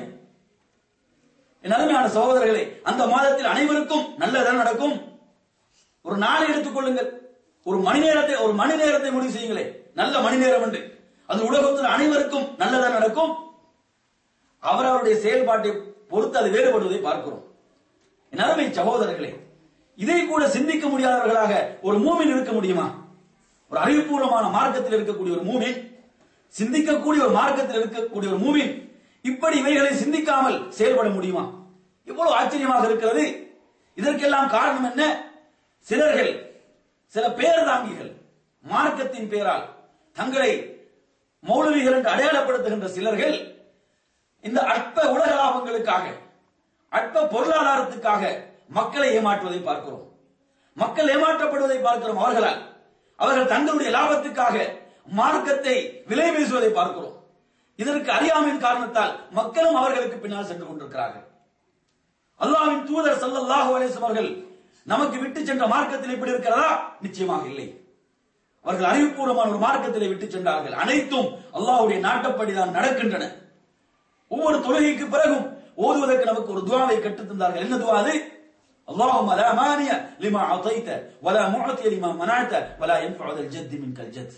என் அருமையான சகோதரர்களே அந்த மாதத்தில் அனைவருக்கும் நல்லதான் நடக்கும் ஒரு நாளை எடுத்துக்கொள்ளுங்கள் ஒரு மணி நேரத்தை ஒரு மணி நேரத்தை முடிவு செய்யுங்களே நல்ல மணி நேரம் என்று அது உலகத்தில் அனைவருக்கும் நல்லதான் நடக்கும் அவரவருடைய செயல்பாட்டை பொறுத்து அது வேறுபடுவதை பார்க்கிறோம் என் அருமை சகோதரர்களே இதை கூட சிந்திக்க முடியாதவர்களாக ஒரு மூமின் இருக்க முடியுமா ஒரு அறிவுபூர்வமான மார்க்கத்தில் இருக்கக்கூடிய ஒரு மூமின் சிந்திக்கக்கூடிய ஒரு மார்க்கத்தில் இருக்கக்கூடிய ஒரு மூமின் இப்படி இவைகளை சிந்திக்காமல் செயல்பட முடியுமா எவ்வளவு ஆச்சரியமாக இருக்கிறது இதற்கெல்லாம் காரணம் என்ன சிலர்கள் சில பேர் தாங்கிகள் மார்க்கத்தின் பெயரால் தங்களை மௌலவிகள் என்று அடையாளப்படுத்துகின்ற சிலர்கள் இந்த அற்ப உலக லாபங்களுக்காக அற்ப பொருளாதாரத்துக்காக மக்களை ஏமாற்றுவதை பார்க்கிறோம் மக்கள் ஏமாற்றப்படுவதை பார்க்கிறோம் அவர்களால் அவர்கள் தங்களுடைய லாபத்துக்காக மார்க்கத்தை விலை பேசுவதை பார்க்கிறோம் இதற்கு அறியாமையின் காரணத்தால் மக்களும் அவர்களுக்கு பின்னால் சென்று கொண்டிருக்கிறார்கள் அல்லாஹ்வின் தூதர் ஸல்லல்லாஹு அலைஹி வஸல்லம் அவர்கள் நமக்கு விட்டு சென்ற மார்க்கத்தில் இப்படி இருக்கிறதா நிச்சயமாக இல்லை அவர்கள் அறிவுபூர்வமான ஒரு மார்க்கத்திலே விட்டு சென்றார்கள் அனைத்தும் அல்லாஹ்வுடைய நாட்டப்படிதான் நடக்கின்றன ஒவ்வொரு தொழுகைக்கு பிறகும் ஓதுவதற்கு நமக்கு ஒரு துவாவை கற்றுத் தந்தார்கள் என்ன துவா அது اللهم لا مانع لما اعطيت ولا معطي لما منعت ولا ينفع ذا الجد منك الجد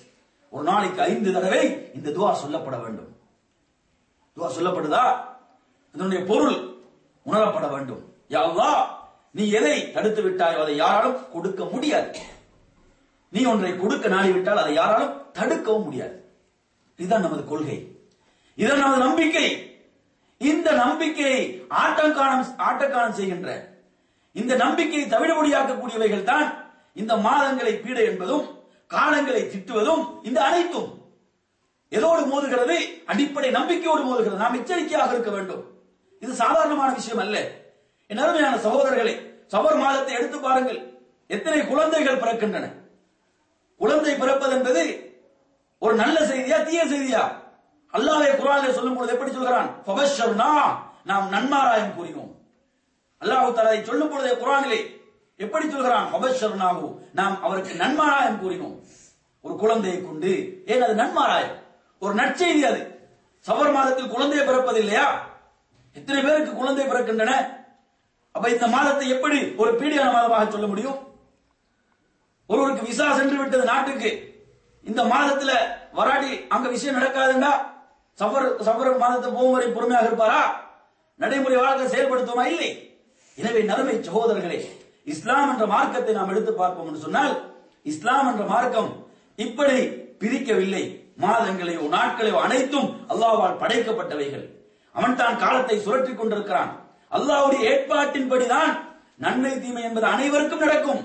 ஒரு நாளைக்கு ஐந்து தடவை இந்த துவா சொல்லப்பட வேண்டும் துவா சொல்லப்படுதா இதனுடைய பொருள் உணரப்பட வேண்டும் யா அல்லாஹ் நீ எதை தடுத்து விட்டாயோ அதை யாராலும் கொடுக்க முடியாது நீ ஒன்றை கொடுக்க நாடிவிட்டால் அதை யாராலும் தடுக்கவும் முடியாது இதுதான் நமது கொள்கை இதுதான் நமது நம்பிக்கை இந்த நம்பிக்கையை ஆட்டங்கானம் ஆட்டக்கானம் செய்கின்ற இந்த நம்பிக்கையை தவிடுபடியாக்கக்கூடியவைகள் தான் இந்த மாதங்களை பீட என்பதும் காலங்களை திட்டுவதும் இந்த அனைத்தும் எதோடு மோதுகிறது அடிப்படை நம்பிக்கையோடு மோதுகிறது நாம் எச்சரிக்கையாக இருக்க வேண்டும் இது சாதாரணமான விஷயம் அல்ல என் அருமையான சகோதரர்களே சபர் மாதத்தை எடுத்து பாருங்கள் எத்தனை குழந்தைகள் பிறக்கின்றன குழந்தை பிறப்பது என்பது ஒரு நல்ல செய்தியா தீய செய்தியா அல்லாஹ்வே குர்ஆனிலே சொல்லும் பொழுது எப்படி சொல்கிறான் ஃபபஷர்னா நாம் நன்மாராயம் கூறினோம் அல்லாஹ் தஆலா இதை சொல்லும் பொழுது குர்ஆனிலே எப்படி சொல்கிறான் ஃபபஷர்னாஹு நாம் அவருக்கு நன்மாராயம் கூறினோம் ஒரு குழந்தையை கொண்டு ஏன் அது நன்மாராயம் ஒரு நற்செய்தி அது சபர் மாதத்தில் குழந்தை பிறப்பது இல்லையா எத்தனை பேருக்கு குழந்தை பிறக்கின்றன அப்ப இந்த மாதத்தை எப்படி ஒரு பீடியான மாதமாக சொல்ல முடியும் ஒருவருக்கு விசா சென்று விட்டது நாட்டுக்கு இந்த மாதத்துல வராடி அங்க விஷயம் நடக்காதுண்டா சபர் சபர் மாதத்தை போகும் வரை பொறுமையாக இருப்பாரா நடைமுறை வாழ்க்கை செயல்படுத்துமா இல்லை எனவே நறுமை சகோதரர்களே இஸ்லாம் என்ற மார்க்கத்தை நாம் எடுத்து பார்ப்போம் என்று சொன்னால் இஸ்லாம் என்ற மார்க்கம் இப்படி பிரிக்கவில்லை மாதங்களையோ நாட்களையோ அனைத்தும் அல்லாஹ்வால் படைக்கப்பட்டவைகள் அவன் தான் காலத்தை சுழற்றிக் கொண்டிருக்கிறான் அல்லாஹ்வுடைய ஏற்பாட்டின்படிதான் நன்மை தீமை என்பது அனைவருக்கும் நடக்கும்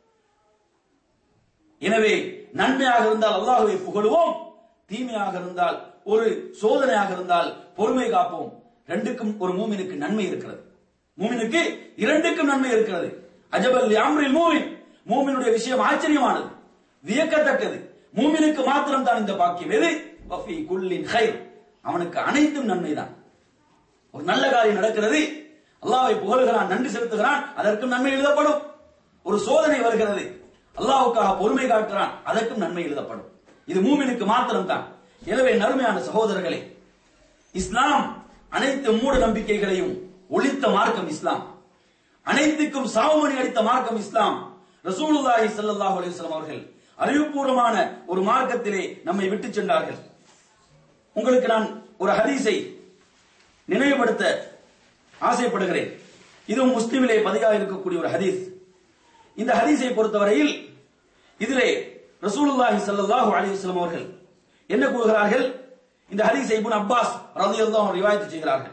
எனவே நன்மையாக இருந்தால் அல்லாஹ்வை புகழுவோம் தீமையாக இருந்தால் ஒரு சோதனையாக இருந்தால் பொறுமை காப்போம் ரெண்டுக்கும் ஒரு மூமினுக்கு நன்மை இருக்கிறது மூமினுக்கு இரண்டுக்கும் நன்மை இருக்கிறது அஜபல் அம்ரில் மூமின் மூமினுடைய விஷயம் ஆச்சரியமானது வியக்கத்தக்கது மூமினுக்கு மாத்திரம் தான் இந்த பாக்கியம் எது வஃபி குல்லின் ஹைர் அவனுக்கு அனைத்தும் நன்மைதான் ஒரு நல்ல காரியம் நடக்கிறது அல்லாஹ்வை புகழ்கிறான் நன்றி செலுத்துகிறான் அதற்கும் நன்மை எழுதப்படும் ஒரு சோதனை வருகிறது அல்லாஹ்வுக்காக பொறுமை காட்டுறான் அதற்கும் நன்மை எழுதப்படும் இது மூமினுக்கு மாத்திரம் தான் எனவே நறுமையான சகோதரர்களே இஸ்லாம் அனைத்து மூட நம்பிக்கைகளையும் ஒழித்த மார்க்கம் இஸ்லாம் அனைத்துக்கும் சாவுமணி அடித்த மார்க்கம் இஸ்லாம் ரசூலுல்லாஹி ஸல்லல்லாஹு அலைஹி வஸல்லம் அவர்கள் அறிவுபூர்வமான ஒரு மார்க்கத்திலே நம்மை விட்டு சென்றார்கள் உங்களுக்கு நான் ஒரு ஹதீஸை நினைவுபடுத்த ஆசைப்படுகிறேன் இதுவும் முஸ்லிமிலே பதிவாக இருக்கக்கூடிய ஒரு ஹதீஸ் இந்த ஹதீஸை பொறுத்தவரையில் இதிலே ரசூலுல்லாஹி ஸல்லல்லாஹு அலைஹி வஸல்லம் அவர்கள் என்ன கூறுகிறார்கள் இந்த ஹதீஸை இப்னு அப்பாஸ் ரலியல்லாஹு அன்ஹு ரிவாயத் செய்கிறார்கள்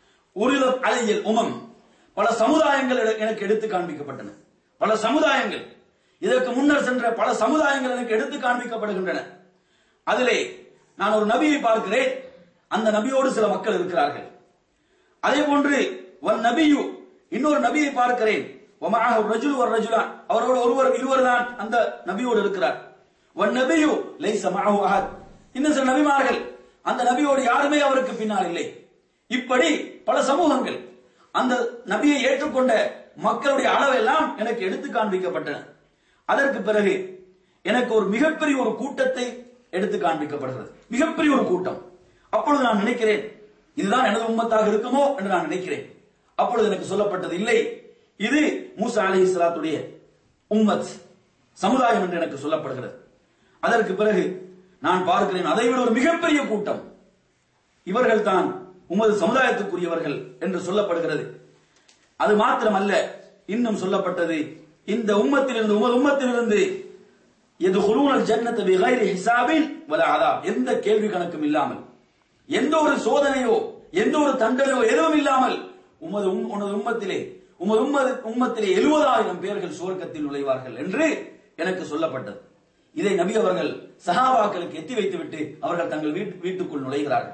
உரிதத் அலையில் உமம் பல சமுதாயங்கள் என- எனக்கு எடுத்து காண்பிக்கப்பட்டன பல சமுதாயங்கள் இதற்கு முன்னர் சென்ற பல சமுதாயங்கள் எனக்கு எடுத்து காண்பிக்கப்படுகின்றன அதிலே நான் ஒரு நபியை பார்க்கிறேன் அந்த நபியோடு சில மக்கள் இருக்கிறார்கள் அதே போன்று ஒன் நபியு இன்னொரு நபியை பார்க்கிறேன் ஒமாக ஒரு ரஜுல் ஒரு ரஜுலான் அவரோடு ஒருவர் இருவர் தான் அந்த நபியோடு இருக்கிறார் ஒன் நபியு லைஸ மஅஹு அஹத் இன்னும் சில நபிமார்கள் அந்த நபியோடு யாருமே அவருக்கு பின்னால் இல்லை இப்படி பல சமூகங்கள் அந்த நபியை ஏற்றுக்கொண்ட மக்களுடைய அளவெல்லாம் எனக்கு எடுத்து காண்பிக்கப்பட்டன அதற்கு பிறகு எனக்கு ஒரு மிகப்பெரிய ஒரு கூட்டத்தை எடுத்து காண்பிக்கப்படுகிறது மிகப்பெரிய ஒரு கூட்டம் அப்பொழுது நான் நினைக்கிறேன் இதுதான் எனது உம்மத்தாக இருக்குமோ என்று நான் நினைக்கிறேன் அப்பொழுது எனக்கு சொல்லப்பட்டது இல்லை இது மூசா அலி இஸ்லாத்துடைய உம்மத் சமுதாயம் என்று எனக்கு சொல்லப்படுகிறது அதற்கு பிறகு நான் பார்க்கிறேன் அதை விட ஒரு மிகப்பெரிய கூட்டம் இவர்கள் தான் உமது சமுதாயத்துக்குரியவர்கள் என்று சொல்லப்படுகிறது அது மாத்திரமல்ல இன்னும் சொல்லப்பட்டது இந்த உம்மத்திலிருந்து உமது உம்மத்திலிருந்து எது குருவனல் ஜன்னத்தை பிகைரி ஹிசாபின் வல அதாப் எந்த கேள்வி கணக்கும் இல்லாமல் எந்த ஒரு சோதனையோ எந்த ஒரு தண்டனையோ எதுவும் இல்லாமல் உமது உம்- உனது உம்மத்திலே உமது உம்மது உம்மத்திலே எழுபதாயிரம் பேர்கள் சுவர்க்கத்தில் நுழைவார்கள் என்று எனக்கு சொல்லப்பட்டது இதை நபி அவர்கள் சஹாபாக்களுக்கு எத்தி வைத்துவிட்டு அவர்கள் தங்கள் வீட்டு வீட்டுக்குள் நுழைகிறார்கள்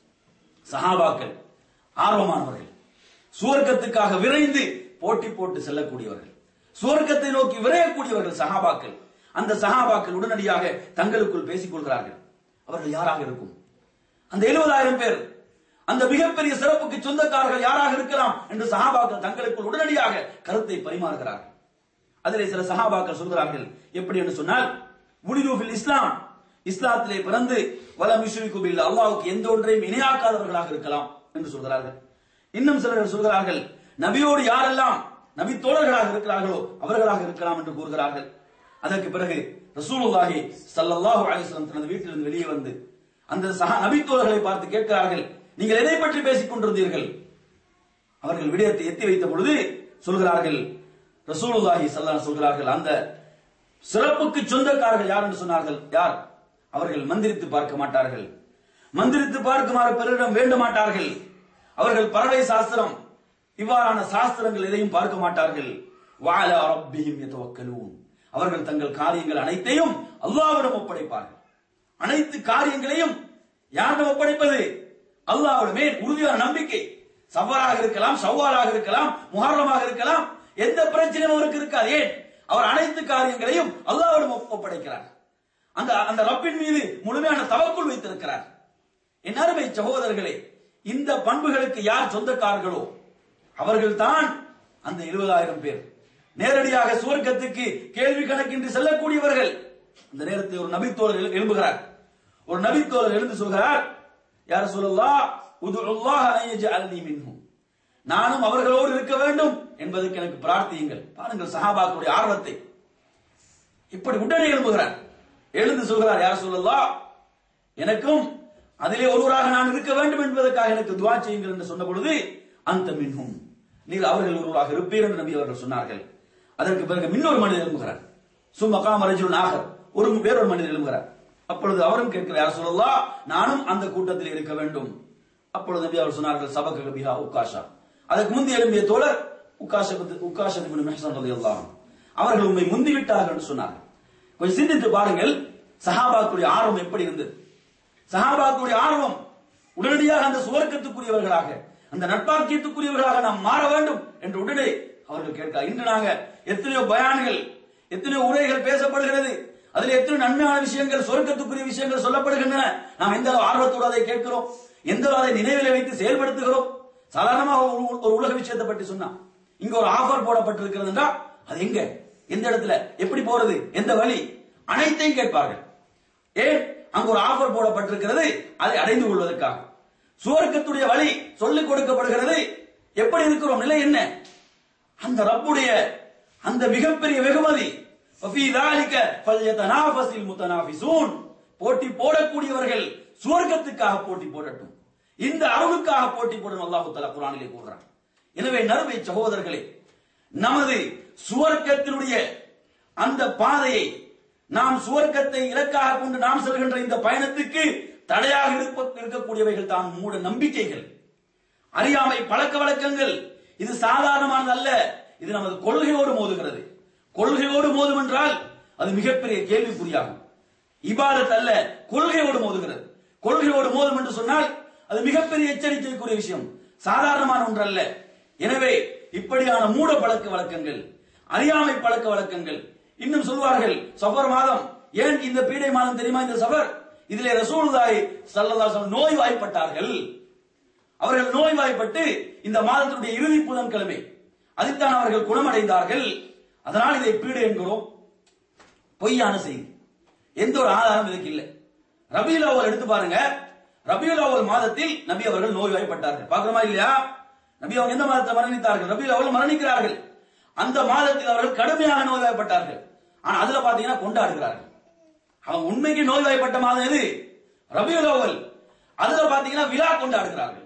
சஹாபாக்கள் ஆர்வமானவர்கள் சுவர்க்கத்துக்காக விரைந்து போட்டி போட்டு செல்லக்கூடியவர்கள் சுவர்க்கத்தை நோக்கி விரையக்கூடியவர்கள் சஹாபாக்கள் அந்த சஹாபாக்கள் உடனடியாக தங்களுக்குள் பேசிக் கொள்கிறார்கள் அவர்கள் யாராக இருக்கும் அந்த எழுபதாயிரம் பேர் அந்த மிகப்பெரிய சிறப்புக்கு சொந்தக்காரர்கள் யாராக இருக்கலாம் என்று சஹாபாக்கள் தங்களுக்குள் உடனடியாக கருத்தை பரிமாறுகிறார்கள் அதிலே சில சஹாபாக்கள் சொல்கிறார்கள் எப்படி என்று சொன்னால் முனிதூஃபில் இஸ்லாம் இஸ்லாத்திலே பிறந்து வலம் யுஷ்ரிகு பில் அல்லாஹ்வுக்கு எந்த ஒன்றையும் இணையாக்காதவர்களாக இருக்கலாம் என்று சொல்கிறார்கள் இன்னும் சிலர் சொல்கிறார்கள் நபியோடு யாரெல்லாம் நபி தோழர்களாக இருக்கிறார்களோ அவர்களாக இருக்கலாம் என்று கூறுகிறார்கள் அதற்கு பிறகு ரசூலுல்லாஹி ஸல்லல்லாஹு அலைஹி வஸல்லம் தனது வீட்டிலிருந்து வெளியே வந்து அந்த சஹ நபித்தோழர்களை பார்த்து கேட்கிறார்கள் நீங்கள் எதை பற்றி பேசிக் கொண்டிருந்தீர்கள் அவர்கள் விடயத்தை எத்தி வைத்த பொழுது சொல்கிறார்கள் ரசூலுல்லாஹி ஸல்லல்லாஹு அலைஹி சொல்கிறார்கள் அந்த சிறப்புக்கு சொந்தக்காரர்கள் யார் என்று சொன்னார்கள் யார் அவர்கள் மந்திரித்து பார்க்க மாட்டார்கள் மந்திரித்து பார்க்குமாறு பிறரிடம் வேண்ட மாட்டார்கள் அவர்கள் பறவை சாஸ்திரம் இவ்வாறான சாஸ்திரங்கள் எதையும் பார்க்க மாட்டார்கள் வாழ ரப்பிஹிம் யதவக்கலூன் அவர்கள் தங்கள் காரியங்கள் அனைத்தையும் அல்லாஹ்விடம் ஒப்படைப்பார்கள் அனைத்து காரியங்களையும் யாரிடம் ஒப்படைப்பது அல்லாஹ்விடமே உறுதியான நம்பிக்கை சவ்வாலாக இருக்கலாம் சவ்வாலாக இருக்கலாம் முஹர்ரமாக இருக்கலாம் எந்த பிரச்சனையும் அவருக்கு இருக்காது ஏன் அவர் அனைத்து காரியங்களையும் அல்லாஹ்விடம் ஒப்- ஒப்படைக்கிறார் அந்த அந்த ரப்பின் மீது முழுமையான தவக்குள் வைத்திருக்கிறார் என் அருமை சகோதரர்களே இந்த பண்புகளுக்கு யார் சொந்தக்காரர்களோ அவர்கள்தான் அந்த எழுபதாயிரம் பேர் நேரடியாக சுவர்க்கத்துக்கு கேள்வி கணக்கின்றி செல்லக்கூடியவர்கள் அந்த நேரத்தில் ஒரு நபித்தோழர் எழு- எழும்புகிறார் ஒரு நபித்தோழர் எழுந்து சொல்கிறார் யார் சொல்லலா உதுல்லாஹ் அன் யஜ்அல்னி மின்ஹும் நானும் அவர்களோடு இருக்க வேண்டும் என்பதற்கு எனக்கு பிரார்த்தியுங்கள் பாருங்கள் சஹாபாக்களுடைய ஆர்வத்தை இப்படி உடனே எழும்புகிறார் எழுந்து சொல்கிறார் யார் சொல்லலாம் எனக்கும் அதிலே ஒருவராக நான் இருக்க வேண்டும் என்பதற்காக எனக்கு துவா செய்யுங்கள் என்று சொன்ன பொழுது அந்த மின்ஹும் நீர் அவர்கள் ஒருவராக இருப்பீர் என்று நபி அவர்கள் சொன்னார்கள் அதற்கு பிறகு இன்னொரு மனிதர் எழும்புகிறார் சும்மகாம் ரஜுல் நாகர் ஒரு வேறொரு மனிதர் எழும்புகிறார் அப்பொழுது அவரும் கேட்கிறார் யார் சொல்லலாம் நானும் அந்த கூட்டத்தில் இருக்க வேண்டும் அப்பொழுது நபி அவர் சொன்னார்கள் சபக பிஹா உக்காஷா அதற்கு முந்தி எழும்பிய தோழர் உக்காஷ உக்காஷ மெஹசன் ரலியல்லாஹு அன்ஹு. அவர்கள் உண்மை முந்திவிட்டார்கள் என்று சொன்னார்கள் கொஞ்சம் சிந்தித்து பாருங்கள் சஹாபாக்குடைய ஆர்வம் எப்படி இருந்தது சஹாபாக்குடைய ஆர்வம் உடனடியாக அந்த சுவர்க்கத்துக்குரியவர்களாக அந்த நட்பாக்கியத்துக்குரியவர்களாக நாம் மாற வேண்டும் என்று உடனே அவர்கள் கேட்கிறார் இன்று நாங்க எத்தனையோ பயான்கள் எத்தனையோ உரைகள் பேசப்படுகிறது அதில் எத்தனை நன்மையான விஷயங்கள் சொர்க்கத்துக்குரிய விஷயங்கள் சொல்லப்படுகின்றன நாம் எந்த அளவு ஆர்வத்தோடு அதை கேட்கிறோம் எந்த அளவு அதை நினைவில் வைத்து செயல்படுத்துகிறோம் சாதாரணமாக ஒரு- ஒரு உலக விஷயத்தை பற்றி சொன்னா இங்க ஒரு ஆஃபர் போடப்பட்டிருக்கிறது என்றால் அது எங்க எந்த இடத்துல எப்படி போறது எந்த வழி அனைத்தையும் கேட்பார்கள் ஏன் அங்கு ஒரு ஆஃபர் போடப்பட்டிருக்கிறது அதை அடைந்து கொள்வதற்காக சுவர்க்கத்துடைய வழி சொல்லிக் கொடுக்கப்படுகிறது எப்படி இருக்கிறோம் நிலை என்ன அந்த ரப்புடைய அந்த மிகப்பெரிய வெகுமதி فَفِي ذَلِكَ فَلْيَتَنَافَسِ الْمُتَنَافِسُونَ போட்டி போடக்கூடியவர்கள் சுவர்க்கத்துக்காக போட்டி போடட்டும் இந்த அருளுக்காக போட்டி போடும் அல்லாஹு தஆலா குர்ஆனிலே கூறுறான் எனவே நறுமை சகோதரர்களே நமது சுவர்க்கத்தினுடைய அந்த பாதையை நாம் சுவர்க்கத்தை இலக்காக கொண்டு நாம் செல்கின்ற இந்த பயணத்துக்கு தடையாக இருப்ப- இருக்கக்கூடியவைகள் தான் மூட நம்பிக்கைகள் அறியாமை பழக்க வழக்கங்கள் இது சாதாரணமானது அல்ல இது நமது கொள்கையோடு மோதுகிறது கொள்கையோடு மோதும் என்றால் அது மிகப்பெரிய கேள்விக்குறியாகும் இபாதத் அல்ல கொள்கையோடு மோதுகிறது கொள்கையோடு மோதும் என்று சொன்னால் அது மிகப்பெரிய எச்சரிக்கைக்குரிய விஷயம் சாதாரணமான ஒன்றல்ல எனவே இப்படியான மூட பழக்க வழக்கங்கள் அறியாமை பழக்க வழக்கங்கள் இன்னும் சொல்வார்கள் சஃபர் மாதம் ஏன் இந்த பீடை மாதம் தெரியுமா இந்த சஃபர் இதிலே ரசூலுல்லாஹி ஸல்லல்லாஹு அலைஹி வஸல்லம் நோய்வாய்ப்பட்டார்கள் அவர்கள் நோய்வாய்ப்பட்டு இந்த மாதத்தினுடைய இறுதி புதன்கிழமை அதில்தான் அவர்கள் குணமடைந்தார்கள் அதனால் இதை பீடு என்கிறோம் பொய்யான செய்தி எந்த ஒரு ஆதாரம் இதுக்கு இல்லை ரபியுல் அவ்வல் எடுத்து பாருங்க ரபியுல் அவ்வல் மாதத்தில் நபி அவர்கள் நோய்வாய்ப்பட்டார்கள் பார்க்கிறோமா இல்லையா நபி அவங்க எந்த மாதத்தில் மரணித்தார்கள் ரபியுல் அவ்வல் மரணிக்கிறார்கள் அந்த மாதத்தில் அவர்கள் கடுமையாக நோய்வாய்ப்பட்டார்கள் ஆனா அதுல பாத்தீங்கன்னா கொண்டாடுகிறார்கள் அவங்க உண்மைக்கு நோய்வாய்ப்பட்ட மாதம் எது ரபியுல் அவ்வல் அதுல பாத்தீங்கன்னா விழா கொண்டாடுகிறார்கள்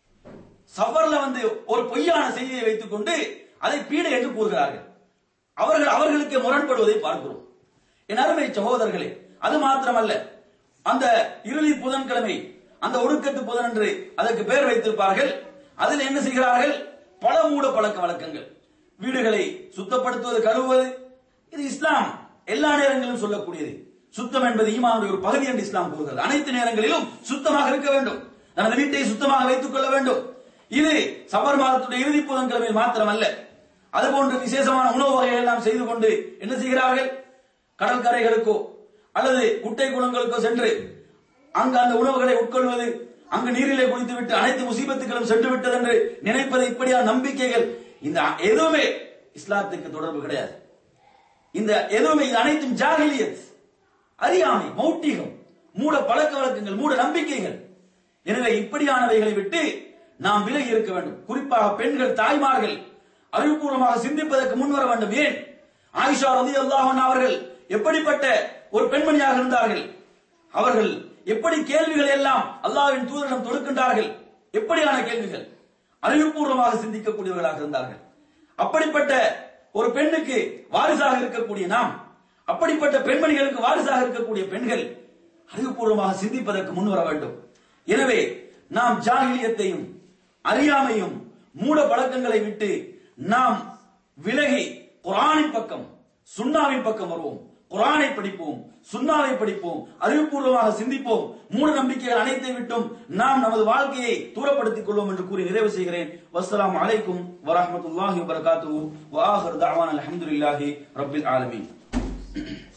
சஃபர்ல வந்து ஒரு பொய்யான செய்தியை வைத்துக் கொண்டு அதை பீடை என்று கூறுகிறார்கள் அவர்கள் அவர்களுக்கு முரண்படுவதை பார்க்கிறோம் என் அருமை சகோதரர்களே அது மாத்திரமல்ல அந்த இறுதி புதன்கிழமை அந்த ஒடுக்கத்து புதன் என்று அதற்கு பெயர் வைத்திருப்பார்கள் அதில் என்ன செய்கிறார்கள் பல மூட பழக்க வழக்கங்கள் வீடுகளை சுத்தப்படுத்துவது கழுவுவது இது இஸ்லாம் எல்லா நேரங்களிலும் சொல்லக்கூடியது சுத்தம் என்பது ஈமானுடைய ஒரு பகுதி என்று இஸ்லாம் கூறுகிறது அனைத்து நேரங்களிலும் சுத்தமாக இருக்க வேண்டும் தனது வீட்டை சுத்தமாக வைத்துக் கொள்ள வேண்டும் இது சபர் மாதத்துடைய இறுதி புதன்கிழமை மாத்திரமல்ல அதுபோன்று விசேஷமான உணவு வகைகள் எல்லாம் செய்து கொண்டு என்ன செய்கிறார்கள் கடற்கரைகளுக்கோ அல்லது குட்டை குளங்களுக்கோ சென்று அங்கு அந்த உணவுகளை உட்கொள்வது அங்கு நீரிலே குளித்துவிட்டு அனைத்து முசீபத்துகளும் சென்று விட்டது என்று நினைப்பது இப்படியான நம்பிக்கைகள் இந்த எதுவுமே இஸ்லாத்துக்கு தொடர்பு கிடையாது இந்த எதுவுமே இது அனைத்தும் ஜாகிலியத் அறியாமை மௌட்டிகம் மூட பழக்க வழக்கங்கள் மூட நம்பிக்கைகள் எனவே இப்படியானவைகளை விட்டு நாம் விலகி இருக்க வேண்டும் குறிப்பாக பெண்கள் தாய்மார்கள் அறிவுபூர்வமாக சிந்திப்பதற்கு முன்வர வேண்டும் ஏன் ஆயிஷா ரதி அவர்கள் எப்படிப்பட்ட ஒரு பெண்மணியாக இருந்தார்கள் அவர்கள் எப்படி கேள்விகள் எல்லாம் அல்லாஹ்வின் தூதரிடம் தொடுக்கின்றார்கள் எப்படியான கேள்விகள் அறிவுபூர்வமாக சிந்திக்கக்கூடியவர்களாக இருந்தார்கள் அப்படிப்பட்ட ஒரு பெண்ணுக்கு வாரிசாக இருக்கக்கூடிய நாம் அப்படிப்பட்ட பெண்மணிகளுக்கு வாரிசாக இருக்கக்கூடிய பெண்கள் அறிவுபூர்வமாக சிந்திப்பதற்கு முன்வர வேண்டும் எனவே நாம் ஜாகிலியத்தையும் அறியாமையும் மூட பழக்கங்களை விட்டு நாம் விலகி குரானின் பக்கம் சுண்ணாவின் பக்கம் வருவோம் குரானை படிப்போம் சுண்ணாவை படிப்போம் அறிவுபூர்வமாக சிந்திப்போம் மூட நம்பிக்கைகள் அனைத்தை விட்டும் நாம் நமது வாழ்க்கையை தூரப்படுத்திக் கொள்வோம் என்று கூறி நிறைவு செய்கிறேன் வஸ்ஸலாமு அலைக்கும் வரஹ்மத்துல்லாஹி வபரகாத்துஹு வ ஆஹிரு தஅவானா அல்ஹம்துலில்லாஹி ரப்பில் ஆலமீன்